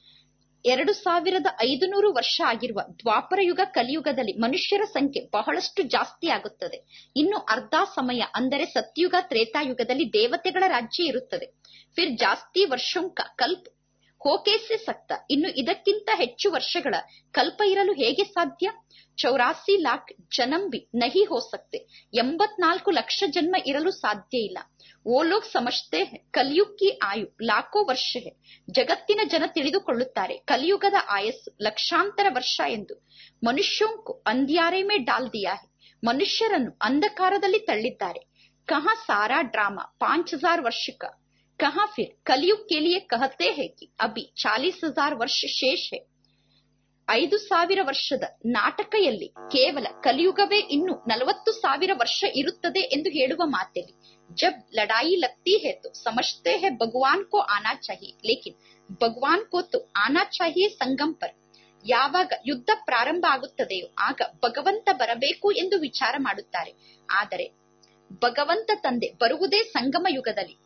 ಎರಡು ಸಾವಿರದ ಐದು ನೂರು ವರ್ಷ ಆಗಿರುವ ದ್ವಾಪರ ಯುಗ ಕಲಿಯುಗದಲ್ಲಿ ಮನುಷ್ಯರ ಸಂಖ್ಯೆ ಬಹಳಷ್ಟು ಜಾಸ್ತಿ ಆಗುತ್ತದೆ ಇನ್ನು ಅರ್ಧ ಸಮಯ ಅಂದರೆ ಸತ್ಯುಗ ತ್ರೇತಾಯುಗದಲ್ಲಿ ದೇವತೆಗಳ ರಾಜ್ಯ ಇರುತ್ತದೆ ಫಿರ್ ಜಾಸ್ತಿ ವರ್ಷಂಕ ಕಲ್ಪ ಹೋಕೇಸೆ ಸಕ್ತ ಇನ್ನು ಇದಕ್ಕಿಂತ ಹೆಚ್ಚು ವರ್ಷಗಳ ಕಲ್ಪ ಇರಲು ಹೇಗೆ ಸಾಧ್ಯ ಚೌರಾಸಿ ಲಾಖ್ ಜನಂ ಬಿ ನಹಿ ಹೋ ಸಕ್ತೆ ಎಂಬತ್ನಾಲ್ಕು ಲಕ್ಷ ಜನ್ಮ ಇರಲು ಸಾಧ್ಯ ಇಲ್ಲ ಓ ಲೋಗ್ ಸಮಜ್ತೆ ಹೈ, ಕಲಿಯುಗ್ ಕಿ ಆಯು ಲಾಖೋ ವರ್ಷ ಹೈ ಜಗತ್ತಿನ ಜನ ತಿಳಿದುಕೊಳ್ಳುತ್ತಾರೆ ಕಲಿಯುಗದ ಆಯಸ್ಸು ಲಕ್ಷಾಂತರ ವರ್ಷ ಎಂದು ಮನುಷ್ಯೋಂಕು ಅಂಧ್ಯಾರೆ ಮೇ ಡಾಲ್ ದಿಯಾ ಹೈ ಮನುಷ್ಯರನ್ನು ಅಂಧಕಾರದಲ್ಲಿ ತಳ್ಳಿದ್ದಾರೆ ಕಹಾ ಸಾರಾ ಡ್ರಾಮಾ ಪಾಂಚ್ ಹಜಾರ್ ವರ್ಷ ಕಾ कहा फिर कलयुग के लिए कहते हैं कि अभी चालीस हजार वर्ष शेष है ಐದು ಸಾವಿರ ವರ್ಷದ ನಾಟಕ ಎಲ್ಲಿ ಕೇವಲ ಕಲಿಯುಗವೇ ಇನ್ನು ನಲವತ್ತು ಸಾವಿರ ವರ್ಷ ಇರುತ್ತದೆ ಎಂದು ಹೇಳುವ ಮಾತೆಲ್ಲಿ ಜಬ್ ಲಡಾಯಿ ಲಗ್ತಿ है तो समझते हैं भगवान को आना चाहिए लेकिन भगवान को तो आना चाहिए संगम पर ಯಾವಾಗ ಯುದ್ಧ ಪ್ರಾರಂಭ ಆಗುತ್ತದೆಯೋ ಆಗ ಭಗವಂತ ಬರಬೇಕು ಎಂದು ವಿಚಾರ ಮಾಡುತ್ತಾರೆ ಆದರೆ ಭಗವಂತ ತಂದೆ ಬರುವುದೇ ಸಂಗಮ ಯುಗದಲ್ಲಿ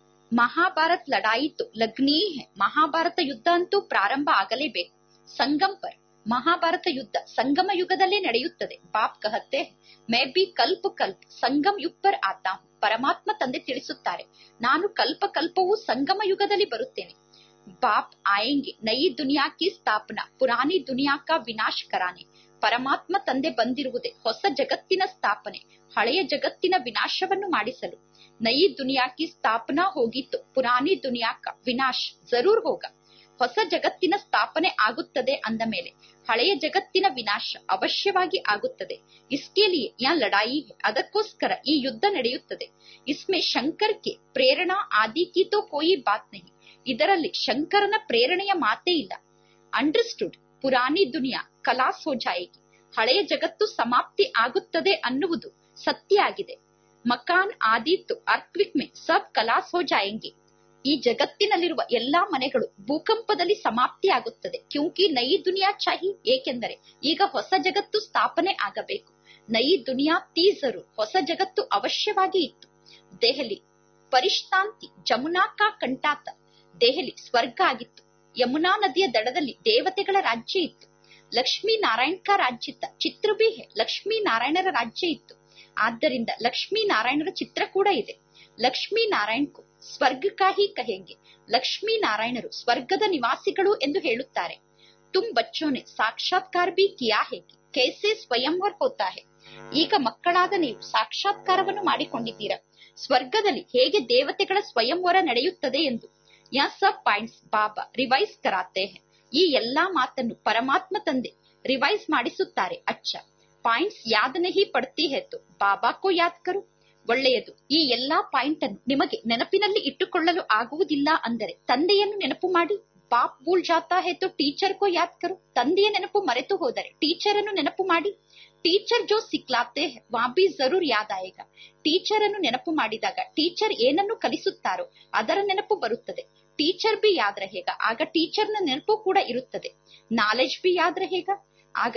ಮಹಾಭಾರತ್ ಲಡಾಯಿ ತೋ ಲಗ್ನೀ ಹೈ ಮಹಾಭಾರತ ಯುದ್ಧ ಅಂತೂ ಪ್ರಾರಂಭ ಆಗಲೇಬೇಕು ಸಂಗಮ್ ಪರ್ ಮಹಾಭಾರತ ಯುದ್ಧ ಸಂಗಮ ಯುಗದಲ್ಲೇ ನಡೆಯುತ್ತದೆ ಬಾಪ್ ಕಹತ್ತೆ ಹೈ, ಮೈ ಬಿ ಕಲ್ಪ ಕಲ್ಪ ಸಂಗಮ್ ಯುಗ್ ಪರ್ ಆತಾ ಹೂಂ ಪರಮಾತ್ಮ ತಂದೆ ತಿಳಿಸುತ್ತಾರೆ ನಾನು ಕಲ್ಪ ಕಲ್ಪವೂ ಸಂಗಮ ಯುಗದಲ್ಲಿ ಬರುತ್ತೇನೆ ಬಾಪ್ ಆಯೆಂಗೆ ನಯಿ ದುನಿಯಾ ಕಿ ಸ್ಥಾಪನಾ ಪುರಾನಿ ದುನಿಯಾ ಕಾ ವಿನಾಶ್ ಕರಾನೆ ಪರಮಾತ್ಮ ತಂದೆ ಬಂದಿರುವುದೇ ಹೊಸ ಜಗತ್ತಿನ ಸ್ಥಾಪನೆ ಹಳೆಯ ಜಗತ್ತಿನ ವಿನಾಶವನ್ನು ಮಾಡಿಸಲು ನಯಿ ದುನಿಯಾ ಕಿ ಸ್ಥಾಪನಾ ಹೋಗಿತ್ತು ಪುರಾನಿ ದುನಿಯಾ ಕಾ ವಿನಾಶ್ ಜರೂರ್ ಹೋಗ ಹೊಸ ಜಗತ್ತಿನ ಸ್ಥಾಪನೆ ಆಗುತ್ತದೆ ಅಂದ ಮೇಲೆ ಹಳೆಯ ಜಗತ್ತಿನ ವಿನಾಶ ಅವಶ್ಯವಾಗಿ ಆಗುತ್ತದೆ ಇಸ್ಕೆ ಲಿಯೆ ಯಾ ಲಡಾಯಿ ಹೈ. ಅದಕ್ಕೋಸ್ಕರ ಈ ಯುದ್ಧ ನಡೆಯುತ್ತದೆ ಇಸ್ಮೆ ಶಂಕರ್ ಕೆ ಪ್ರೇರಣಾ ಆದಿ ಕಿ ತೋ ಕೋಯಿ ಬಾತ್ ನಹಿ ಇದರಲ್ಲಿ ಶಂಕರನ ಪ್ರೇರಣೆಯ ಮಾತೇ ಇಲ್ಲ ಅಂಡರ್ಸ್ಟುಡ್ ಪುರಾನಿ ದುನಿಯಾ ಕಲಾಸ್ ಹೋ ಜಾಯೇಗಿ ಹಳೆಯ ಜಗತ್ತು ಸಮಾಪ್ತಿ ಆಗುತ್ತದೆ ಅನ್ನುವುದು ಸತ್ಯ ಆಗಿದೆ ಮಕಾನ್ ಆದಿತ್ತು ಅರ್ಥ್ವಿಕ್ ಮೇ ಸಬ್ ಕಲಾಸ್ ಹೋ ಜಾಯೆಂಗೆ ಈ ಜಗತ್ತಿನಲ್ಲಿರುವ ಎಲ್ಲಾ ಮನೆಗಳು ಭೂಕಂಪದಲ್ಲಿ ಸಮಾಪ್ತಿ ಆಗುತ್ತದೆ ಕ್ಯೂಂಕಿ ನಯಿ ದುನಿಯಾ ಚಾಹಿ ಏಕೆಂದರೆ ಈಗ ಹೊಸ ಜಗತ್ತು ಸ್ಥಾಪನೆ ಆಗಬೇಕು ನಯಿ ದುನಿಯಾ ತೀಸರು ಹೊಸ ಜಗತ್ತು ಅವಶ್ಯವಾಗಿ ಇತ್ತು ದೆಹಲಿ ಪರಿಷ್ತಾಂತಿ ಜಮುನಾ ಕಾ ಕಂಟಾತ ದೆಹಲಿ ಸ್ವರ್ಗ ಆಗಿತ್ತು ಯಮುನಾ ನದಿಯ ದಡದಲ್ಲಿ ದೇವತೆಗಳ ರಾಜ್ಯ ಇತ್ತು ಲಕ್ಷ್ಮೀ ನಾರಾಯಣ್ ಕಾ ರಾಜ್ಯ ಇತ್ತ ಚಿತ್ರ ಬಿ ಹೇ ಲಕ್ಷ್ಮೀ ನಾರಾಯಣರ ರಾಜ್ಯ ಇತ್ತು ಆದ್ದರಿಂದ ಲಕ್ಷ್ಮೀ ನಾರಾಯಣರ ಚಿತ್ರ ಕೂಡ ಇದೆ ಲಕ್ಷ್ಮೀ ನಾರಾಯಣ್ ಕು ಸ್ವರ್ಗ ಕಾ ಹಿ ಕಹೆಂಗೆ ಲಕ್ಷ್ಮೀ ನಾರಾಯಣರು ಸ್ವರ್ಗದ ನಿವಾಸಿಗಳು ಎಂದು ಹೇಳುತ್ತಾರೆ ತುಮ್ ಬಚ್ಚೋನೆ ಸಾಕ್ಷಾತ್ಕಾರ ಬಿ ಕಿಯಾ ಹೇ ಕಿ ಕೈಸೆ ಸ್ವಯಂವರ್ ಹೋತಾ ಹೇ ಈಗ ಮಕ್ಕಳಾದ ನೀವು ಸಾಕ್ಷಾತ್ಕಾರವನ್ನು ಮಾಡಿಕೊಂಡಿದ್ದೀರಾ ಸ್ವರ್ಗದಲ್ಲಿ ಹೇಗೆ ದೇವತೆಗಳ ಸ್ವಯಂವರ ನಡೆಯುತ್ತದೆ ಎಂದು ಯಾ ಸಬ್ ಪಾಯಿಂಟ್ಸ್ ಬಾಬಾ ರಿವೈಸ್ ಕರಾತೆ ಹೈ ಈ ಎಲ್ಲಾ ಮಾತನ್ನು ಪರಮಾತ್ಮ ತಂದೆ ರಿವೈಸ್ ಮಾಡಿಸುತ್ತಾರೆ ಅಚ್ಚ ಪಾಯಿಂಟ್ಸ್ ಯಾದ್ ನಹಿ ಪಡ್ತಿ ಹೆತ್ತು ಬಾಬಾ ಕೋ ಯಾದ್ ಕರು ಒಳ್ಳೆಯದು ಈ ಎಲ್ಲಾ ಪಾಯಿಂಟ್ ಅನ್ನು ನಿಮಗೆ ನೆನಪಿನಲ್ಲಿ ಇಟ್ಟುಕೊಳ್ಳಲು ಆಗುವುದಿಲ್ಲ ಅಂದರೆ ತಂದೆಯನ್ನು ನೆನಪು ಮಾಡಿ ಬಾಪ್ ಭೂಲ್ ಜಾತಾ ಹೇ ತೋ ಟೀಚರ್ ಕೋ ಯಾದ್ ಕರು ತಂದೆಯ ನೆನಪು ಮರೆತು ಹೋದರೆ ಟೀಚರ್ ಅನ್ನು ನೆನಪು ಮಾಡಿ ಟೀಚರ್ ಜೋ ಸಿಕ್ಲಾತೆ ಹೈ, ವಾ ಬಿ ಜರೂರ್ ಯಾದ್ ಆಯೇಗಾ ಟೀಚರ್ ಅನ್ನು ನೆನಪು ಮಾಡಿದಾಗ ಟೀಚರ್ ಏನನ್ನು ಕಲಿಸುತ್ತಾರೋ ಅದರ ನೆನಪು ಬರುತ್ತದೆ ಟೀಚರ್ ಬಿ ಯಾದ್ रहेगा ಆಗ ಟೀಚರ್ ನ ನೆನಪು ಕೂಡ ಇರುತ್ತದೆ ನಾಲೆಜ್ ಬಿ ಯಾದ್ रहेगा ಆಗ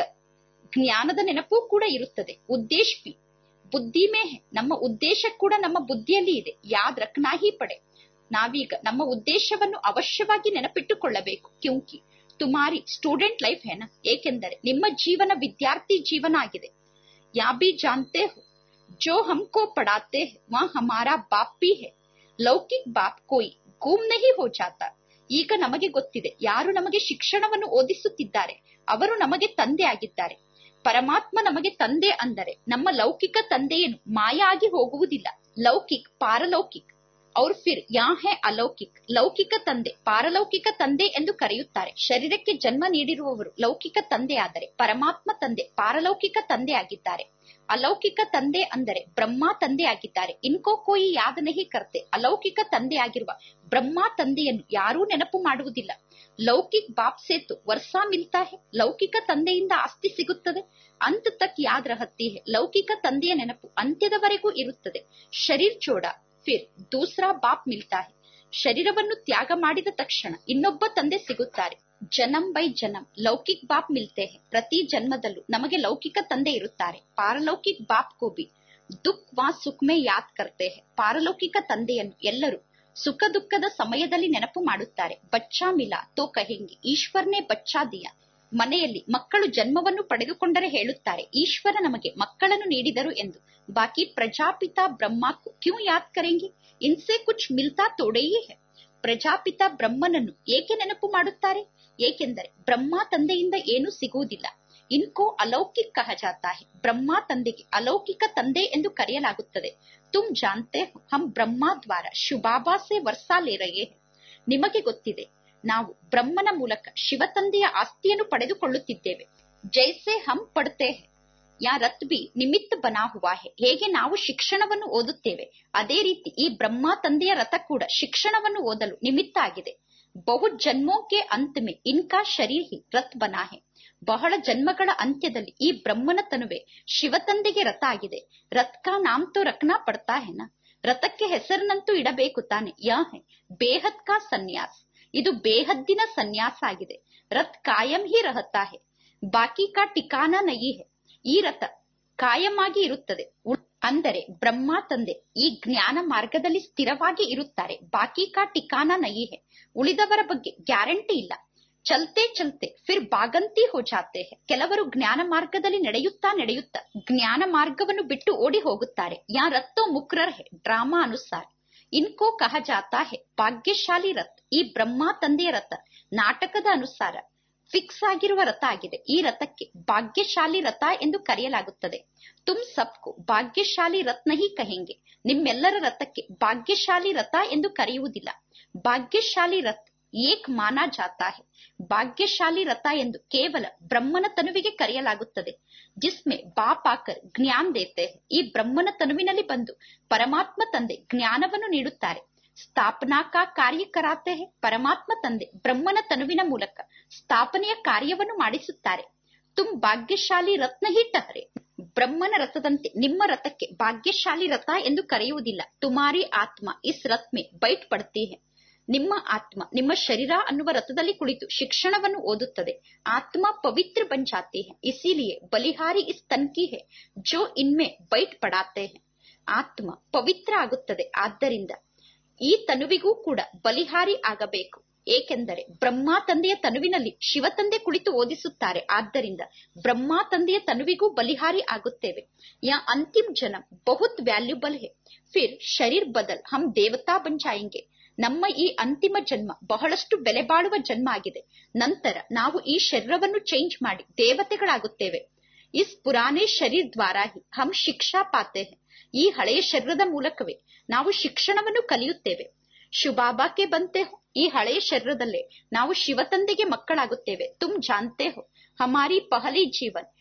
ಜ್ಞಾನದ ನೆನಪು ಕೂಡ ಇರುತ್ತದೆ ಉದ್ದೇಶ ಬಿ ಬುದ್ಧಿ ಮೇ ಹೈ. ನಮ್ಮ ಉದ್ದೇಶ ಕೂಡ ನಮ್ಮ ಬುದ್ಧಿಯಲ್ಲಿ ಇದೆ ಯಾದ್ ರಖನಾ ಹಿ ಪಡೆ ನಾವೀಗ ನಮ್ಮ ಉದ್ದೇಶವನ್ನು ಅವಶ್ಯವಾಗಿ ನೆನಪಿಟ್ಟುಕೊಳ್ಳಬೇಕು ಕ್ಯೂಂಕಿ ತುಮಾರಿ ಸ್ಟೂಡೆಂಟ್ ಲೈಫ್ ಹೇನ ಏಕೆಂದರೆ ನಿಮ್ಮ ಜೀವನ ವಿದ್ಯಾರ್ಥಿ ಜೀವನ ಆಗಿದೆ ಯಾ ಬಿ ಜಾನ್ತೆ ಹೋ ಜೋ ಹಮ್ಕೋ ಪಡಾತೆ ಹೈ, ವಾ ಹಮಾರಾ ಬಾಪ್ ಬಿ ಹೈ ಲೌಕಿಕ್ ಬಾಪ್ ಕೋಯಿ ಗೂಮ್ ನಹಿ ಹೋ ಜಾತಾ ಈಗ ನಮಗೆ ಗೊತ್ತಿದೆ ಯಾರು ನಮಗೆ ಶಿಕ್ಷಣವನ್ನು ಓದಿಸುತ್ತಿದ್ದಾರೆ ಅವರು ನಮಗೆ ತಂದೆ ಆಗಿದ್ದಾರೆ ಪರಮಾತ್ಮ ನಮಗೆ ತಂದೆ ಅಂದರೆ ನಮ್ಮ ಲೌಕಿಕ ತಂದೆಯನ್ನು ಮಾಯ ಆಗಿ ಹೋಗುವುದಿಲ್ಲ ಲೌಕಿಕ್ ಪಾರಲೌಕಿಕ್ ಅವ್ರ ಫಿರ್ ಯಾ ಹೇ ಅಲೌಕಿಕ್ ಲೌಕಿಕ ತಂದೆ ಪಾರಲೌಕಿಕ ತಂದೆ ಎಂದು ಕರೆಯುತ್ತಾರೆ ಶರೀರಕ್ಕೆ ಜನ್ಮ ನೀಡಿರುವವರು ಲೌಕಿಕ ತಂದೆ ಆದರೆ ಪರಮಾತ್ಮ ತಂದೆ ಪಾರಲೌಕಿಕ ತಂದೆ ಆಗಿದ್ದಾರೆ ಅಲೌಕಿಕ ತಂದೆ ಅಂದರೆ ಬ್ರಹ್ಮ ತಂದೆ ಆಗಿದ್ದಾರೆ ಇನ್ಕೋ ಕೋಯಿ ಯಾದ ನಹಿ ಕರ್ತೆ ಅಲೌಕಿಕ ತಂದೆ ಆಗಿರುವ ಬ್ರಹ್ಮ ತಂದೆಯನ್ನು ಯಾರೂ ನೆನಪು ಮಾಡುವುದಿಲ್ಲ ಲೌಕಿಕ್ ಬಾಪ್ ಸೇತು ವರ್ಷ ಮಿಲ್ತಾ ಹೇ ಲೌಕಿಕ ತಂದೆಯಿಂದ ಆಸ್ತಿ ಸಿಗುತ್ತದೆ ಅಂತ್ ತಕ್ ಯಾದ್ ರಹತಿ ಹೇ ಲೌಕಿಕ ತಂದೆಯ ನೆನಪು ಅಂತ್ಯದವರೆಗೂ ಇರುತ್ತದೆ ಶರೀರ್ ಚೋಡ ಫಿರ್ ದೂಸರಾ ಬಾಪ್ ಮಿಲ್ತಾ ಹೇ ಶರೀರವನ್ನು ತ್ಯಾಗ ಮಾಡಿದ ತಕ್ಷಣ ಇನ್ನೊಬ್ಬ ತಂದೆ ಸಿಗುತ್ತಾರೆ ಜನಂ ಬೈ ಜನಂ ಲೌಕಿಕ್ ಬಾಪ್ ಮಿಲ್ತೆ ಹೇ ಪ್ರತಿ ಜನ್ಮದಲ್ಲೂ ನಮಗೆ ಲೌಕಿಕ ತಂದೆ ಇರುತ್ತಾರೆ ಪಾರಲೌಕಿಕ್ ಬಾಪ್ ಕೋ ಬಿ ದುಃಖ್ ವಾ ಸುಖ್ ಮೇ ಯಾದ್ ಕರ್ತೆ ಹೇ ಪಾರಲೌಕಿಕ ತಂದೆಯನ್ನು ಎಲ್ಲರೂ ಸುಖ ದುಃಖದ ಸಮಯದಲ್ಲಿ ನೆನಪು ಮಾಡುತ್ತಾರೆ ಬಚ್ಚಾ ಮಿಲಾ ತೋ ಕಹೆಂಗಿ ಈಶ್ವರ್ನೇ ಬಚ್ಚಾ ದಿಯಾ ಮನೆಯಲ್ಲಿ ಮಕ್ಕಳು ಜನ್ಮವನ್ನು ಪಡೆದುಕೊಂಡರೆ ಹೇಳುತ್ತಾರೆ ಈಶ್ವರ ನಮಗೆ ಮಕ್ಕಳನ್ನು ನೀಡಿದರು ಎಂದು ಬಾಕಿ ಪ್ರಜಾಪಿತ ಬ್ರಹ್ಮಕ್ಕೂ ಕ್ಯೂ ಯಾದ್ ಕರೆಂಗಿ ಇನ್ಸೆ ಕುಚ್ ಮಿಲ್ತಾ ತೋಡೆಯೇ ಹೇ ಪ್ರಜಾಪಿತ ಬ್ರಹ್ಮನನ್ನು ಏಕೆ ನೆನಪು ಮಾಡುತ್ತಾರೆ ಏಕೆಂದರೆ ಬ್ರಹ್ಮ ತಂದೆಯಿಂದ ಏನೂ ಸಿಗುವುದಿಲ್ಲ ಇನ್ಕೋ ಅಲೌಕಿಕ್ ಕಹ ಜಾತಾ ಹೇ ಬ್ರಹ್ಮ ತಂದೆಗೆ ಅಲೌಕಿಕ ತಂದೆ ಎಂದು ಕರೆಯಲಾಗುತ್ತದೆ ತುಮ್ ಜಾನ್ತೆ ಹೋ ಹಮ್ ಬ್ರಹ್ಮ ದ್ವಾರ ಶುಭಾಬಾ ಸೆ ವರ್ಷಾ ಲೇ ರಹೆ ಹೈ. ನಿಮಗೆ ಗೊತ್ತಿದೆ ನಾವು ಬ್ರಹ್ಮನ ಮೂಲಕ ಶಿವ ತಂದೆಯ ಆಸ್ತಿಯನ್ನು ಪಡೆದುಕೊಳ್ಳುತ್ತಿದ್ದೇವೆ ಜೈಸೆ ಹಮ್ ಪಡ್ತೆ ಹೈ ಯಾ ರತ್ ಬಿ ನಿಮಿತ್ತ ಬನಾ ಹುವಾ ಹೇ ಹೇಗೆ ನಾವು ಶಿಕ್ಷಣವನ್ನು ಓದುತ್ತೇವೆ ಅದೇ ರೀತಿ ಈ ಬ್ರಹ್ಮ ತಂದೆಯ ರಥ ಕೂಡ ಶಿಕ್ಷಣವನ್ನು ಓದಲು ನಿಮಿತ್ತ ಆಗಿದೆ ಬಹು ಜನ್ಮೋ ಕೆ ಅಂತ್ ಮೇ ಇನ್ಕಾ ಶರೀರ್ ಹಿ ರಥ್ ಬನಾ ಹೇ ಬಹಳ ಜನ್ಮಗಳ ಅಂತ್ಯದಲ್ಲಿ ಈ ಬ್ರಹ್ಮನ ತನುವೆ ಶಿವ ತಂದೆಗೆ ರಥ ಆಗಿದೆ ರಥ್ ಕಾ ನಾಮ್ ತೋ ರಖನಾ ಪಡ್ತಾ ಹೆನ ರಥಕ್ಕೆ ಹೆಸರನ್ನಂತೂ ಇಡಬೇಕು ತಾನೆ ಯಾ ಹೇ ಬೇಹದ್ ಕಾ ಸನ್ಯಾಸ್ ಇದು ಬೇಹದ್ದಿನ ಸನ್ಯಾಸ ಆಗಿದೆ ರಥ್ ಕಾಯಂ ಹಿ ರಹತಾ ಹೇ ಬಾಕಿ ಕಾ ಟಿಕಾನ ನಯಿ ಹೇ ಈ ರಥ ಕಾಯಂ ಆಗಿ ಇರುತ್ತದೆ ಉಳ್- ಅಂದರೆ ಬ್ರಹ್ಮ ತಂದೆ ಈ ಜ್ಞಾನ ಮಾರ್ಗದಲ್ಲಿ ಸ್ಥಿರವಾಗಿ ಇರುತ್ತಾರೆ ಬಾಕಿ ಕಾ ಟಿಕಾನ ನಯಿ ಹೇ ಉಳಿದವರ ಬಗ್ಗೆ ಗ್ಯಾರಂಟಿ ಇಲ್ಲ ಚಲ್ತೆ ಚಲ್ತೆ ಫಿರ್ ಬಾಗಂತಿ ಹೋ ಜಾತೆ ಹೇ ಕೆಲವರು ಜ್ಞಾನ ಮಾರ್ಗದಲ್ಲಿ ನಡೆಯುತ್ತಾ ನಡೆಯುತ್ತಾ ಜ್ಞಾನ ಮಾರ್ಗವನ್ನು ಬಿಟ್ಟು ಓಡಿ ಹೋಗುತ್ತಾರೆ ಯಾ ರತ್ತೋ ಮುಕ್ರರ್ ಹೇ ಡ್ರಾಮಾ ಅನುಸಾರ ಇನ್ಕೋ ಕಹ ಜಾತಾ ಹೇ ಭಾಗ್ಯಶಾಲಿ ರಥ್ ಈ ಬ್ರಹ್ಮ ತಂದೆಯ ರಥ ನಾಟಕದ ಅನುಸಾರ ಫಿಕ್ಸ್ ಆಗಿರುವ ರಥ ಆಗಿದೆ ಈ ರಥಕ್ಕೆ ಭಾಗ್ಯಶಾಲಿ ರಥ ಎಂದು ಕರೆಯಲಾಗುತ್ತದೆ ತುಮ್ ಸಬ್ಕು ಭಾಗ್ಯಶಾಲಿ ರಥ್ ನಹಿ ಕಹೆಂಗೆ ನಿಮ್ಮೆಲ್ಲರ ರಥಕ್ಕೆ ಭಾಗ್ಯಶಾಲಿ ರಥ ಎಂದು ಕರೆಯುವುದಿಲ್ಲ ಭಾಗ್ಯಶಾಲಿ ರಥ್ ಏಕ್ ಮಾನಾ ಜಾತಾ ಹೇ ಭಾಗ್ಯಶಾಲಿ ರಥ ಎಂದು ಕೇವಲ ಬ್ರಹ್ಮನ ತನುವಿಗೆ ಕರೆಯಲಾಗುತ್ತದೆ ಜಿಸ್ಮೆ ಬಾಪ್ ಆಕರ್ ಜ್ಞಾನ್ ದೇತೆ ಹೈ. ಈ ಬ್ರಹ್ಮನ ತನುವಿನಲ್ಲಿ ಬಂದು ಪರಮಾತ್ಮ ತಂದೆ ಜ್ಞಾನವನ್ನು ನೀಡುತ್ತಾರೆ ಸ್ಥಾಪನಾ ಕಾ ಕಾರ್ಯ ಕರಾತೆ ಹೈ. ಪರಮಾತ್ಮ ತಂದೆ ಬ್ರಹ್ಮನ ತನುವಿನ ಮೂಲಕ ಸ್ಥಾಪನೆಯ ಕಾರ್ಯವನ್ನು ಮಾಡಿಸುತ್ತಾರೆ ತುಮ್ ಭಾಗ್ಯಶಾಲಿ ರತ್ನ ಹಿ ಟಹರೆ ಬ್ರಹ್ಮನ ರಥದಂತೆ ನಿಮ್ಮ ರಥಕ್ಕೆ ಭಾಗ್ಯಶಾಲಿ ರಥ ಎಂದು ಕರೆಯುವುದಿಲ್ಲ ತುಮಾರಿ ಆತ್ಮ ಇಸ್ ರಥ್ ಮೇ ಬೈಟ್ ಪಡ್ತಿ ಹೈ ನಿಮ್ಮ ಆತ್ಮ ನಿಮ್ಮ ಶರೀರ ಅನ್ನುವ ರಥದಲ್ಲಿ ಕುಳಿತು ಶಿಕ್ಷಣವನ್ನು ಓದುತ್ತದೆ ಆತ್ಮ ಪವಿತ್ರ ಬನ್ ಜಾತಿ ಹೈ ಇಸಿಲಿಯೇ ಬಲಿಹಾರಿ ಇಸ್ ತನ್ಕಿ ಹೈ ಜೋ ಇನ್ಮೆ ಬೈಟ್ ಪಡಾತೆ ಹೈ ಆತ್ಮ ಪವಿತ್ರ ಆಗುತ್ತದೆ ಆದ್ದರಿಂದ ಈ ತನುವಿಗೂ ಕೂಡ ಬಲಿಹಾರಿ ಆಗಬೇಕು ಏಕೆಂದರೆ ಬ್ರಹ್ಮ ತಂದೆಯ ತನುವಿನಲ್ಲಿ ಶಿವ ತಂದೆ ಕುಳಿತು ಓದಿಸುತ್ತಾರೆ ಆದ್ದರಿಂದ ಬ್ರಹ್ಮ ತಂದೆಯ ತನುವಿಗೂ ಬಲಿಹಾರಿ ಆಗುತ್ತೇವೆ ಯಾ ಅಂತಿಮ್ ಜನ್ಮ ಬಹುತ್ ವ್ಯಾಲ್ಯೂಬಲ್ ಹೇ ಫಿರ್ ಶರೀರ್ ಬದಲ್ ಹಮ್ ದೇವತಾ ಬನ್ ಜಾಯೆಂಗೆ ನಮ್ಮ ಈ ಅಂತಿಮ ಜನ್ಮ ಬಹಳಷ್ಟು ಬೆಲೆ ಬಾಳುವ ಜನ್ಮ ಆಗಿದೆ ನಂತರ ನಾವು ಈ ಶರೀರವನ್ನು ಚೇಂಜ್ ಮಾಡಿ ದೇವತೆಗಳಾಗುತ್ತೇವೆ ಇಸ್ ಪುರಾನೆ ಶರೀರ್ ದ್ವಾರ ಹಿ ಹಮ್ ಶಿಕ್ಷಾ ಪಾತೆ ಹೈ ಈ ಹಳೆಯ ಶರೀರದ ಮೂಲಕವೇ ನಾವು ಶಿಕ್ಷಣವನ್ನು ಕಲಿಯುತ್ತೇವೆ ಶುಭಾಬಾಕ್ಕೆ ಬಂತೆ ಹೋ ಈ ಹಳೆಯ ಶರೀರದಲ್ಲೇ ನಾವು ಶಿವತಂದೆಗೆ ಮಕ್ಕಳಾಗುತ್ತೇವೆ ತುಮ್ ಜಾನ್ತೆ ಹೋ ಹಮಾರಿ ಪಹಲಿ ಜೀವನ್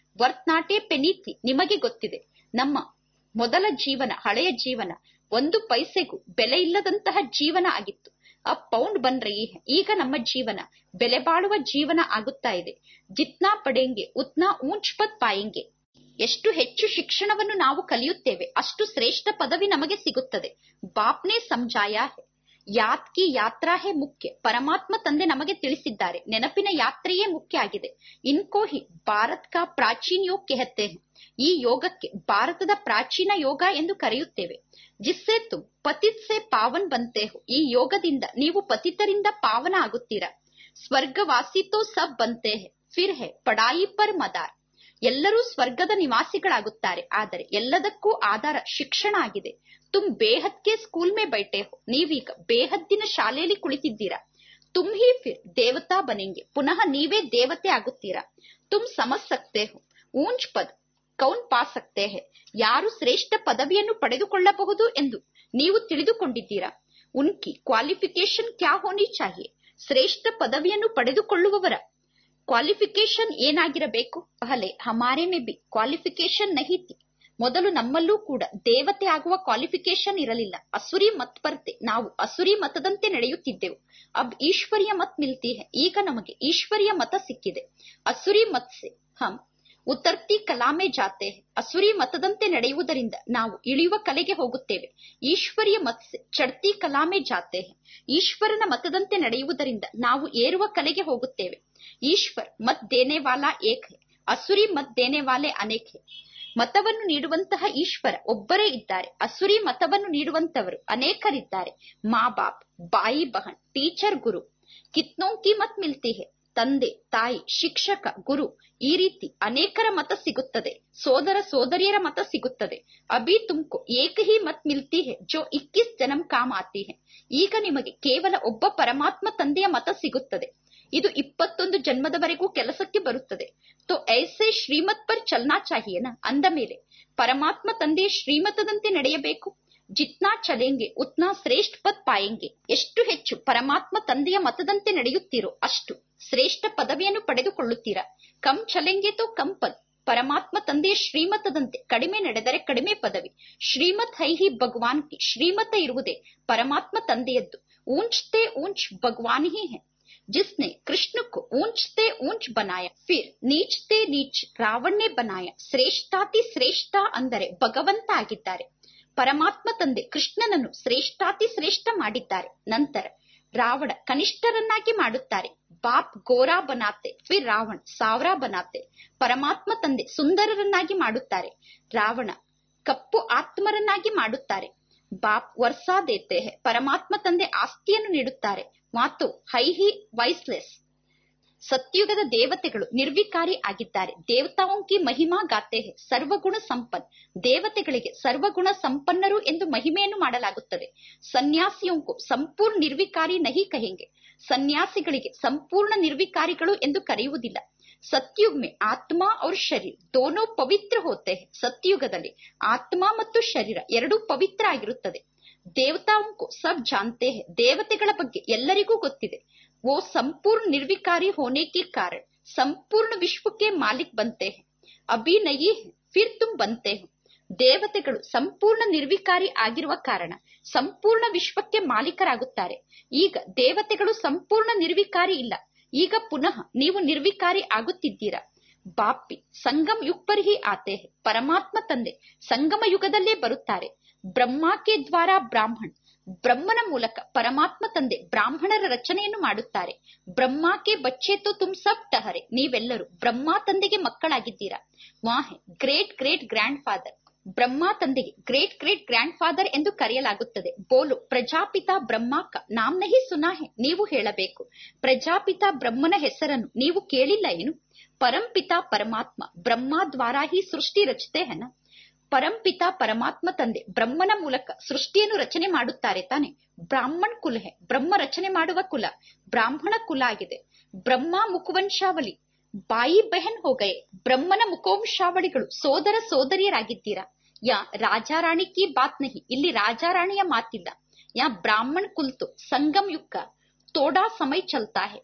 ವರ್ತ್ನಾಟೆ ಪೆನೀತಿ ನಿಮಗೆ ಗೊತ್ತಿದೆ ನಮ್ಮ ಮೊದಲ ಜೀವನ ಹಳೆಯ ಜೀವನ ಒಂದು ಪೈಸೆಗೂ ಬೆಲೆ ಇಲ್ಲದಂತಹ ಜೀವನ ಆಗಿತ್ತು ಆ ಪೌಂಡ್ ಬನ್ ರಹಿ ಹೈ ಈಗ ನಮ್ಮ ಜೀವನ ಬೆಲೆ ಬಾಳುವ ಜೀವನ ಆಗುತ್ತಾ ಇದೆ ಜಿತ್ನಾ ಪಡೆಂಗೆ ಉತ್ನಾ ಊಂಚ್ ಪದ್ ಪಾಯೆಂಗೆ ಎಷ್ಟು ಹೆಚ್ಚು ಶಿಕ್ಷಣವನ್ನು ನಾವು ಕಲಿಯುತ್ತೇವೆ ಅಷ್ಟು ಶ್ರೇಷ್ಠ ಪದವಿ ನಮಗೆ ಸಿಗುತ್ತದೆ ಬಾಪ್ನೆ ಸಮಜಾಯ ಹೈ ಯಾತ್ ಕಿ ಯಾತ್ರಾ ಹೇ ಮುಖ್ಯ ಪರಮಾತ್ಮ ತಂದೆ ನಮಗೆ ತಿಳಿಸಿದ್ದಾರೆ ನೆನಪಿನ ಯಾತ್ರೆಯೇ ಮುಖ್ಯ ಆಗಿದೆ ಇನ್ಕೋ ಹಿ ಭಾರತ್ ಕಾ ಪ್ರಾಚೀನ ಯೋಗ ಕೆಹತೆ ಹೈ. ಈ ಯೋಗಕ್ಕೆ ಭಾರತದ ಪ್ರಾಚೀನ ಯೋಗ ಎಂದು ಕರೆಯುತ್ತೇವೆ ಜಿಸ್ಸೆ ತುಮ್ ಪತಿತ್ ಸೆ ಪಾವನ್ ಬಂತೆ ಹೋ ಈ ಯೋಗದಿಂದ ನೀವು ಪತಿತರಿಂದ ಪಾವನ ಆಗುತ್ತೀರಾ ಸ್ವರ್ಗವಾಸಿ ತೋ ಸಬ್ ಬಂತೆ ಹೈ ಫಿರ್ ಹೈ ಪಡಾಯಿ ಪರ್ ಮದಾರ್ ಎಲ್ಲರೂ ಸ್ವರ್ಗದ ನಿವಾಸಿಗಳಾಗುತ್ತಾರೆ ಆದರೆ ಎಲ್ಲದಕ್ಕೂ ಆಧಾರ ಶಿಕ್ಷಣ ಆಗಿದೆ ತುಮ್ ಬೇಹದ್ಗೆ ಸ್ಕೂಲ್ ಮೇ ಬೈಟೆ ಹೋ ನೀವೀಗ ಬೇಹದ್ದಿನ ಶಾಲೆಯಲ್ಲಿ ಕುಳಿತಿದ್ದೀರಾ ತುಮ್ ಹಿ ಫಿರ್ ದೇವತಾ ಬನೆಂಗೆ ಪುನಃ ನೀವೇ ದೇವತೆ ಆಗುತ್ತೀರಾ ತುಮ್ ಸಮಜ್ ಸಕ್ತೆ ಹೋ ಊಂಚ್ ಪದ್ ಕೌನ್ ಪಾ ಸಕ್ತೆ ಹೈ ಯಾರು ಶ್ರೇಷ್ಠ ಪದವಿಯನ್ನು ಪಡೆದುಕೊಳ್ಳಬಹುದು ಎಂದು ನೀವು ತಿಳಿದುಕೊಂಡಿದ್ದೀರಾ ಉನ್ಕಿ ಕ್ವಾಲಿಫಿಕೇಶನ್ ಕ್ಯಾ ಹೋನಿ ಚಾಹಿಯೆ ಶ್ರೇಷ್ಠ ಪದವಿಯನ್ನು ಪಡೆದುಕೊಳ್ಳುವವರ ಕ್ವಾಲಿಫಿಕೇಶನ್ ಏನಾಗಿರಬೇಕು ಪಹಲೆ ಹಮಾರೆ ಮೇ ಬಿ ಕ್ವಾಲಿಫಿಕೇಶನ್ ನಹಿ ತಿ ಮೊದಲು ನಮ್ಮಲ್ಲೂ ಕೂಡ ದೇವತೆ ಆಗುವ ಕ್ವಾಲಿಫಿಕೇಶನ್ ಇರಲಿಲ್ಲ ಅಸುರಿ ಮತ್ ಬರ್ತೆ ನಾವು ಅಸುರಿ ಮತದಂತೆ ನಡೆಯುತ್ತಿದ್ದೆವು ಅಬ್ ಈಶ್ವರ್ಯ ಮತ್ ಮಿಲ್ತಿ ಹೈ ಈಗ ನಮಗೆ ಈಶ್ವರ್ಯ ಮತ ಸಿಕ್ಕಿದೆ ಅಸುರಿ ಮತ್ ಸೆ ಹಮ್ ಉತ್ತರ್ತಿ ಕಲಾಮೆ ಜಾತೆ ಹೈ. ಅಸುರಿ ಮತದಂತೆ ನಡೆಯುವುದರಿಂದ ನಾವು ಇಳಿಯುವ ಕಲೆಗೆ ಹೋಗುತ್ತೇವೆ ಈಶ್ವರ್ಯ ಮತ್ ಸೆ ಚಡ್ತಿ ಕಲಾಮೆ ಜಾತೆ ಹೈ. ಈಶ್ವರನ ಮತದಂತೆ ನಡೆಯುವುದರಿಂದ ನಾವು ಏರುವ ಕಲೆಗೆ ಹೋಗುತ್ತೇವೆ ಈಶ್ವರ್ ಮತ್ ದೇನೆ ವಾಲಾ ಏಕ್ ಹೈ ಅಸುರಿ ಮತ್ ದೇನೆ ವಾಲೆ ಅನೇಕ್ ಹೈ ಮತವನ್ನು ನೀಡುವಂತಹ ಈಶ್ವರ ಒಬ್ಬರೇ ಇದ್ದಾರೆ ಅಸುರಿ ಮತವನ್ನು ನೀಡುವಂತವರು ಅನೇಕರಿದ್ದಾರೆ ಮಾ ಬಾಪ್ ಬಾಯಿ ಬಹನ್ ಟೀಚರ್ ಗುರು ಕಿತ್ನೋ ಕಿ ಮತ್ ಮಿಲ್ತಿ ಹೈ ತಂದೆ ತಾಯಿ ಶಿಕ್ಷಕ ಗುರು ಈ ರೀತಿ ಅನೇಕರ ಮತ ಸಿಗುತ್ತದೆ ಸೋದರ ಸೋದರಿಯರ ಮತ ಸಿಗುತ್ತದೆ ಅಭಿ ತುಮ್ಕೋ ಏಕ ಹಿ ಮತ್ ಮಿಲ್ತಿ ಹೈ ಜೋ ಇಕ್ಕಿಸ್ ಜನಂ ಕಾಮ್ ಆತಿ ಹೈ ಈಗ ನಿಮಗೆ ಕೇವಲ ಒಬ್ಬ ಪರಮಾತ್ಮ ತಂದೆಯ ಮತ ಸಿಗುತ್ತದೆ ಇದು ಇಪ್ಪತ್ತೊಂದು ಜನ್ಮದವರೆಗೂ ಕೆಲಸಕ್ಕೆ ಬರುತ್ತದೆ ತೋ ಐಸೆ ಶ್ರೀಮತ್ ಪರ್ ಚಲ್ನಾ ಚಾಹಿಯೇನ ಅಂದ ಮೇಲೆ ಪರಮಾತ್ಮ ತಂದೆಯ ಶ್ರೀಮತದಂತೆ ನಡೆಯಬೇಕು ಜಿತ್ನಾ ಚಲೆಂಗೆ ಉತ್ನಾ ಶ್ರೇಷ್ಠ ಪದ್ ಪಾಯೆಂಗೆ ಎಷ್ಟು ಹೆಚ್ಚು ಪರಮಾತ್ಮ ತಂದೆಯ ಮತದಂತೆ ನಡೆಯುತ್ತೀರೋ ಅಷ್ಟು ಶ್ರೇಷ್ಠ ಪದವಿಯನ್ನು ಪಡೆದುಕೊಳ್ಳುತ್ತೀರಾ ಕಂ ಚಲೆಂಗೆ ತೋ ಕಂ ಪದ್ ಪರಮಾತ್ಮ ತಂದೆಯ ಶ್ರೀಮತದಂತೆ ಕಡಿಮೆ ನಡೆದರೆ ಕಡಿಮೆ ಪದವಿ ಶ್ರೀಮತ್ ಹೈಹಿ ಭಗವಾನ್ ಕಿ ಶ್ರೀಮತ ಇರುವುದೇ ಪರಮಾತ್ಮ ತಂದೆಯದ್ದು ಊಂಚ್ತೆ ಊಂಚ್ ಭಗವಾನ್ ಹಿ ಹೈ जिसने कृष्ण को ऊंचते ऊंच बनाया फिर ನೀಚ್ತೆ ನೀಚ್ ರಾವಣನೇ ಬನಾಯ ಶ್ರೇಷ್ಠಾತಿ ಶ್ರೇಷ್ಠ ಅಂದರೆ ಭಗವಂತ ಆಗಿದ್ದಾರೆ ಪರಮಾತ್ಮ ತಂದೆ ಕೃಷ್ಣನನ್ನು ಶ್ರೇಷ್ಠಾತಿ ಶ್ರೇಷ್ಠ ಮಾಡಿದ್ದಾರೆ ನಂತರ ರಾವಣ ಕನಿಷ್ಠರನ್ನಾಗಿ ಮಾಡುತ್ತಾರೆ ಬಾಪ್ ಗೋರಾ ಬನಾತೆ ಫಿರ್ ರಾವಣ್ ಸಾವಿರ ಬನಾತೆ ಪರಮಾತ್ಮ ತಂದೆ ಸುಂದರರನ್ನಾಗಿ ಮಾಡುತ್ತಾರೆ ರಾವಣ ಕಪ್ಪು ಆತ್ಮರನ್ನಾಗಿ ಮಾಡುತ್ತಾರೆ ಬಾಪ್ ವರ್ಷಾ ದೇತೆ ಹೈ ಪರಮಾತ್ಮ ತಂದೆ ಆಸ್ತಿಯನ್ನು ನೀಡುತ್ತಾರೆ ಮಾತು ಹೈಹಿ ವೈಸ್ಲೆಸ್ ಸತ್ಯುಗದ ದೇವತೆಗಳು ನಿರ್ವಿಕಾರಿ ಆಗಿದ್ದಾರೆ ದೇವತಾओं की ಮಹಿಮಾ ಗಾತೆ ಹೈ ಸರ್ವಗುಣ ಸಂಪನ್ ದೇವತೆಗಳಿಗೆ ಸರ್ವಗುಣ ಸಂಪನ್ನರು ಎಂದು ಮಹಿಮೆಯನ್ನು ಮಾಡಲಾಗುತ್ತದೆ ಸನ್ಯಾಸಿಯೊಂಕು ಸಂಪೂರ್ಣ ನಿರ್ವಿಕಾರಿ ನಹಿ ಕಹೆಂಗೆ ಸನ್ಯಾಸಿಗಳಿಗೆ ಸಂಪೂರ್ಣ ನಿರ್ವಿಕಾರಿಗಳು ಎಂದು ಕರೆಯುವುದಿಲ್ಲ ಸತ್ಯುಗ್ ಮೇ ಆತ್ಮ और ಶರೀರ್ ದೋನೋ ಪವಿತ್ರ ಹೋತೆ ಹೈ ಸತ್ಯುಗದಲ್ಲಿ ಆತ್ಮ ಮತ್ತು ಶರೀರ ಎರಡೂ ಪವಿತ್ರ ಆಗಿರುತ್ತದೆ ದೇವತಾओं ಸಬ್ ಜಾನ್ತೆ ಹೈ ದೇವತೆಗಳ ಬಗ್ಗೆ ಎಲ್ಲರಿಗೂ ಗೊತ್ತಿದೆ वो संपूर्ण निर्विकारी होने के कारण संपूर्ण विश्व के मालिक बनते हैं अभी नहीं है फिर तुम बनते हो ದೇವತೆಗಳು ಸಂಪೂರ್ಣ ನಿರ್ವಿಕಾರಿ ಆಗಿರುವ ಕಾರಣ ಸಂಪೂರ್ಣ ವಿಶ್ವಕ್ಕೆ ಮಾಲೀಕರಾಗುತ್ತಾರೆ ಈಗ ದೇವತೆಗಳು ಸಂಪೂರ್ಣ ನಿರ್ವಿಕಾರಿ ಇಲ್ಲ ಈಗ ಪುನಃ ನೀವು ನಿರ್ವಿಕಾರಿ ಆಗುತ್ತಿದ್ದೀರಾ ಬಾಪಿ ಸಂಗಮ್ ಯುಗ್ ಪರ್ ಹಿ ಆತೆ ಹೈ ಪರಮಾತ್ಮ ತಂದೆ ಸಂಗಮ ಯುಗದಲ್ಲೇ ಬರುತ್ತಾರೆ ಬ್ರಹ್ಮಾಕೆ ದ್ವಾರ ಬ್ರಾಹ್ಮಣ್ ಬ್ರಹ್ಮನ ಮೂಲಕ ಪರಮಾತ್ಮ ತಂದೆ ಬ್ರಾಹ್ಮಣರ ರಚನೆಯನ್ನು ಮಾಡುತ್ತಾರೆ ಬ್ರಹ್ಮಾಕೆ ಬಚ್ಚೆ ತೋ ತುಮ್ ಸಬ್ ಟಹರೆ ನೀವೆಲ್ಲರೂ ಬ್ರಹ್ಮ ತಂದೆಗೆ ಮಕ್ಕಳಾಗಿದ್ದೀರಾ ವಾಹೆ great great grandfather Brahma ತಂದೆಗೆ ಗ್ರೇಟ್ ಗ್ರೇಟ್ ಗ್ರ್ಯಾಂಡ್ ಫಾದರ್ ಎಂದು ಕರೆಯಲಾಗುತ್ತದೆ ಬೋಲು ಪ್ರಜಾಪಿತ ಬ್ರಹ್ಮಾಕ ನಾಮ್ ನಹಿ ಸುನಾ ಹೆ ನೀವು ಹೇಳಬೇಕು ಪ್ರಜಾಪಿತ ಬ್ರಹ್ಮನ ಹೆಸರನ್ನು ನೀವು ಕೇಳಿಲ್ಲ ಏನು ಪರಂಪಿತ ಪರಮಾತ್ಮ ಬ್ರಹ್ಮ ದ್ವಾರ ಹಿ ಸೃಷ್ಟಿ ರಚತೆ ಹೆನ ಪರಂಪಿತ ಪರಮಾತ್ಮ ತಂದೆ ಬ್ರಹ್ಮನ ಮೂಲಕ ಸೃಷ್ಟಿಯನ್ನು ರಚನೆ ಮಾಡುತ್ತಾರೆ ತಾನೆ ಬ್ರಾಹ್ಮಣ್ ಕುಲ ಹೆ ಬ್ರಹ್ಮ ರಚನೆ ಮಾಡುವ ಕುಲ ಬ್ರಾಹ್ಮಣ ಕುಲ ಆಗಿದೆ ಬ್ರಹ್ಮ ಮುಖವಂಶಾವಳಿ ಬಾಯಿ ಬೆಹನ್ ಹೋಗಯೆ ಬ್ರಹ್ಮನ ಮುಖವಂಶಾವಳಿಗಳು ಸೋದರ ಸೋದರಿಯರಾಗಿದ್ದೀರಾ ಯಾ ರಾಜಾರಾಣಿ ಕಿ ಬಾತ್ ನಹಿ ಇಲ್ಲಿ ರಾಜಾರಾಣಿಯ ಮಾತಿಲ್ಲ ಯಾ ಬ್ರಾಹ್ಮಣ್ ಕುಲ್ತು ಸಂಗಮ್ ಯುಗ್ ಕಾ ತೋಡಾ ಸಮಯ ಚಲ್ತಾ ಹೆ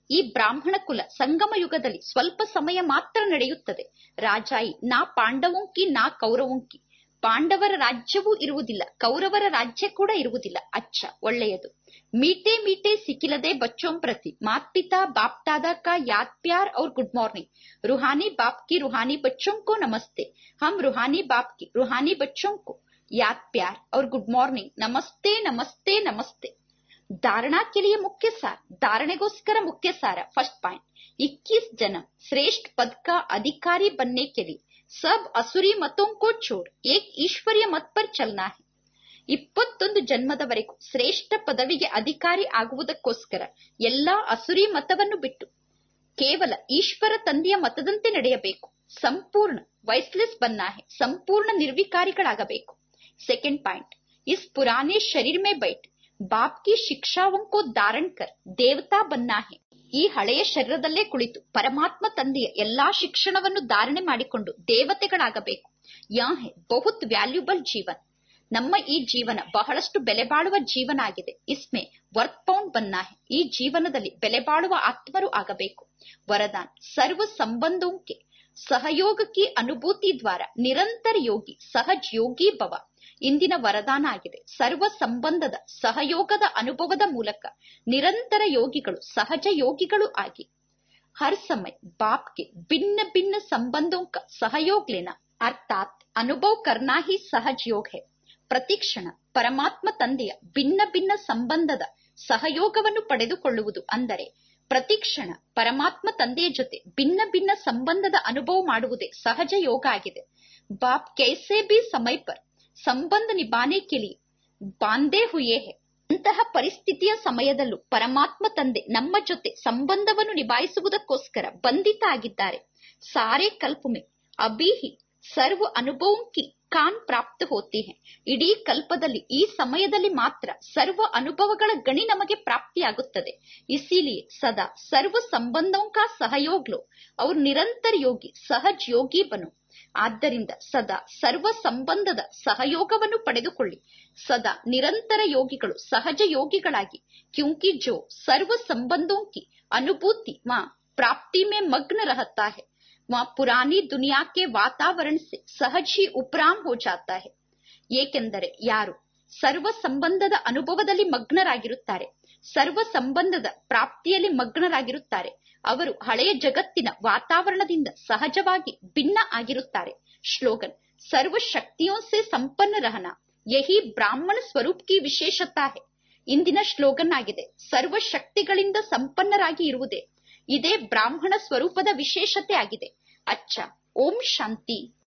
ಈ ಬ್ರಾಹ್ಮಣ ಕುಲ ಸಂಗಮ ಯುಗದಲ್ಲಿ ಸ್ವಲ್ಪ ಸಮಯ ಮಾತ್ರ ನಡೆಯುತ್ತದೆ ರಾಜಾಯಿ ನಾ ಪಾಂಡವೋಂಕಿ ನಾ ಕೌರವೋಂಕಿ ಪಾಂಡವರ ರಾಜ್ಯವೂ ಇರುವುದಿಲ್ಲ ಕೌರವರ ರಾಜ್ಯ ಕೂಡ ಇರುವುದಿಲ್ಲ ಅಚ್ಚ ಒಳ್ಳೆಯದು ಮೀಟೆ ಮೀಟೆ ಸಿಕ್ಕಿಲದೆ ಬಚ್ಚೋಂ ಪ್ರತಿ ಮಾತ್ ಪಿತಾ ಬಾಪ್ ದಾದಾ ಕಾ ಯಾದ್ ಪ್ಯಾರ್ और गुड मॉर्निंग रूहानी बाप की रूहानी बच्चों को नमस्ते हम रूहानी बाप की रूहानी बच्चों को याद प्यार और गुड मॉर्निंग नमस्ते नमस्ते नमस्ते धारणा के लिए मुख्य सार धारणेಗೋಸ್ಕರ मुख्य सार फर्स्ट पॉइंट 21 जन्म श्रेष्ठ पद का अधिकारी बनने के लिए सब असुरी मतों को छोड़ एक ईश्वरीय मत पर चलना है ಇಪ್ಪತ್ತೊಂದು ಜನ್ಮದವರೆಗೂ ಶ್ರೇಷ್ಠ ಪದವಿಗೆ ಅಧಿಕಾರಿ ಆಗುವುದಕ್ಕೋಸ್ಕರ ಎಲ್ಲಾ ಅಸುರಿ ಮತವನ್ನು ಬಿಟ್ಟು ಕೇವಲ ಈಶ್ವರ ತಂದೆಯ ಮತದಂತೆ ನಡೆಯಬೇಕು ಸಂಪೂರ್ಣ ವೈಸ್ಲೆಸ್ ಬನ್ನ है ಸಂಪೂರ್ಣ ನಿರ್ವಿಕಾರಿಗಳಾಗಬೇಕು ಸೆಕೆಂಡ್ ಪಾಯಿಂಟ್ इस पुराने शरीर में बैठ बाप की शिक्षाओं को धारण कर देवता बनना है ಈ ಹಳೆಯ ಶರೀರದಲ್ಲೇ ಕುಳಿತು ಪರಮಾತ್ಮ ತಂದೆಯ ಎಲ್ಲಾ ಶಿಕ್ಷಣವನ್ನು ಧಾರಣೆ ಮಾಡಿಕೊಂಡು ದೇವತೆಗಳಾಗಬೇಕು ಯಾ ಹೇ ಬಹುತ್ ವ್ಯಾಲ್ಯೂಬಲ್ ಜೀವನ್ ನಮ್ಮ ಈ ಜೀವನ ಬಹಳಷ್ಟು ಬೆಲೆ ಬಾಳುವ ಜೀವನ ಆಗಿದೆ ಇಸ್ಮೆ ವರ್ತ್ ಪೌಂಡ್ ಬನ್ನ ಹೇ ಈ ಜೀವನದಲ್ಲಿ ಬೆಲೆ ಬಾಳುವ ಆತ್ಮರು ಆಗಬೇಕು ವರದಾನ್ ಸರ್ವ ಸಂಬಂಧೋಂಕೆ ಸಹಯೋಗ ಕಿ ಅನುಭೂತಿ ದ್ವಾರ ನಿರಂತರ ಯೋಗಿ ಸಹಜ್ ಯೋಗಿ ಭವ ಇಂದಿನ ವರದಾನ ಆಗಿದೆ ಸರ್ವ ಸಂಬಂಧದ ಸಹಯೋಗದ ಅನುಭವದ ಮೂಲಕ ನಿರಂತರ ಯೋಗಿಗಳು ಸಹಜ ಯೋಗಿಗಳು ಆಗಿ हर समय बाप के भिन्न भिन्न संबंधों का सहयोग लेना अर्थात अनुभव करना ही सहज योग है ಪ್ರತಿಕ್ಷಣ ಪರಮಾತ್ಮ ತಂದೆಯ ಭಿನ್ನ ಭಿನ್ನ ಸಂಬಂಧದ ಸಹಯೋಗವನ್ನು ಪಡೆದುಕೊಳ್ಳುವುದು ಅಂದರೆ ಪ್ರತಿಕ್ಷಣ ಪರಮಾತ್ಮ ತಂದೆಯ ಜೊತೆ ಭಿನ್ನ ಭಿನ್ನ ಸಂಬಂಧದ ಅನುಭವ ಮಾಡುವುದೇ ಸಹಜ ಯೋಗ ಆಗಿದೆ ಬಾಪ್ ಕೈಸೆ ಬಿ ಸಮಯ ಪರ್ ಸಂಬಂಧ ನಿಭಾನೆ ಕೆಲಿ ಬಾಂಧೇ ಹುಯೇ ಹೇ ಅಂತಹ ಪರಿಸ್ಥಿತಿಯ ಸಮಯದಲ್ಲೂ ಪರಮಾತ್ಮ ತಂದೆ ನಮ್ಮ ಜೊತೆ ಸಂಬಂಧವನ್ನು ನಿಭಾಯಿಸುವುದಕ್ಕೋಸ್ಕರ ಬಂಧಿತ ಆಗಿದ್ದಾರೆ ಸಾರೆ ಕಲ್ಪಮೆ ಅಭಿಹಿ ಸರ್ವ ಅನುಭವಂಕಿ ಕಾನ್ ಪ್ರಾಪ್ತ ಹೋತಿ ಹೇ ಇಡೀ ಕಲ್ಪದಲ್ಲಿ ಈ ಸಮಯದಲ್ಲಿ ಮಾತ್ರ ಸರ್ವ ಅನುಭವಗಳ ಗಣಿ ನಮಗೆ ಪ್ರಾಪ್ತಿಯಾಗುತ್ತದೆ ಇಸಿಲಿಯೇ ಸದಾ ಸರ್ವ ಸಂಬಂಧೋಂ ಕಾ ಸಹಯೋಗ್ ಲೋ ಅವ್ರು ನಿರಂತರ ಯೋಗಿ ಸಹಜ್ ಯೋಗಿ ಬನು ಆದ್ದರಿಂದ ಸದಾ ಸರ್ವ ಸಂಬಂಧದ ಸಹಯೋಗವನ್ನು ಪಡೆದುಕೊಳ್ಳಿ ಸದಾ ನಿರಂತರ ಯೋಗಿಗಳು ಸಹಜ ಯೋಗಿಗಳಾಗಿ ಕ್ಯೂಂಕಿ ಜೋ ಸರ್ವ ಸಂಬಂಧೋಂ ಕಿ ಅನುಭೂತಿ ಮಾ ಪ್ರಾಪ್ತಿ ಮೇ ಮಗ್ನ रहता है वह पुरानी दुनिया के वातावरण से सहज ही उपराम हो जाता है ಏಕೆಂದರೆ ಯಾರು ಸರ್ವ ಸಂಬಂಧದ ಅನುಭವದಲ್ಲಿ ಮಗ್ನರಾಗಿರುತ್ತಾರೆ ಸರ್ವ ಸಂಬಂಧದ ಪ್ರಾಪ್ತಿಯಲ್ಲಿ ಮಗ್ನರಾಗಿರುತ್ತಾರೆ ಅವರು ಹಳೆಯ ಜಗತ್ತಿನ ವಾತಾವರಣದಿಂದ ಸಹಜವಾಗಿ ಭಿನ್ನ ಆಗಿರುತ್ತಾರೆ ಶ್ಲೋಗನ್ ಸರ್ವ ಶಕ್ತಿಯೋ ಸೆ ಸಂಪನ್ನ ರಹನ ಯಹಿ ಬ್ರಾಹ್ಮಣ ಸ್ವರೂಪ್ ಕಿ ವಿಶೇಷತಾ ಹೇ ಇಂದಿನ ಶ್ಲೋಗನ್ ಆಗಿದೆ ಸರ್ವ ಶಕ್ತಿಗಳಿಂದ ಸಂಪನ್ನರಾಗಿ ಇರುವುದೇ ಇದೇ ಬ್ರಾಹ್ಮಣ ಸ್ವರೂಪದ ವಿಶೇಷತೆ ಆಗಿದೆ ಅಚ್ಚ ಓಂ ಶಾಂತಿ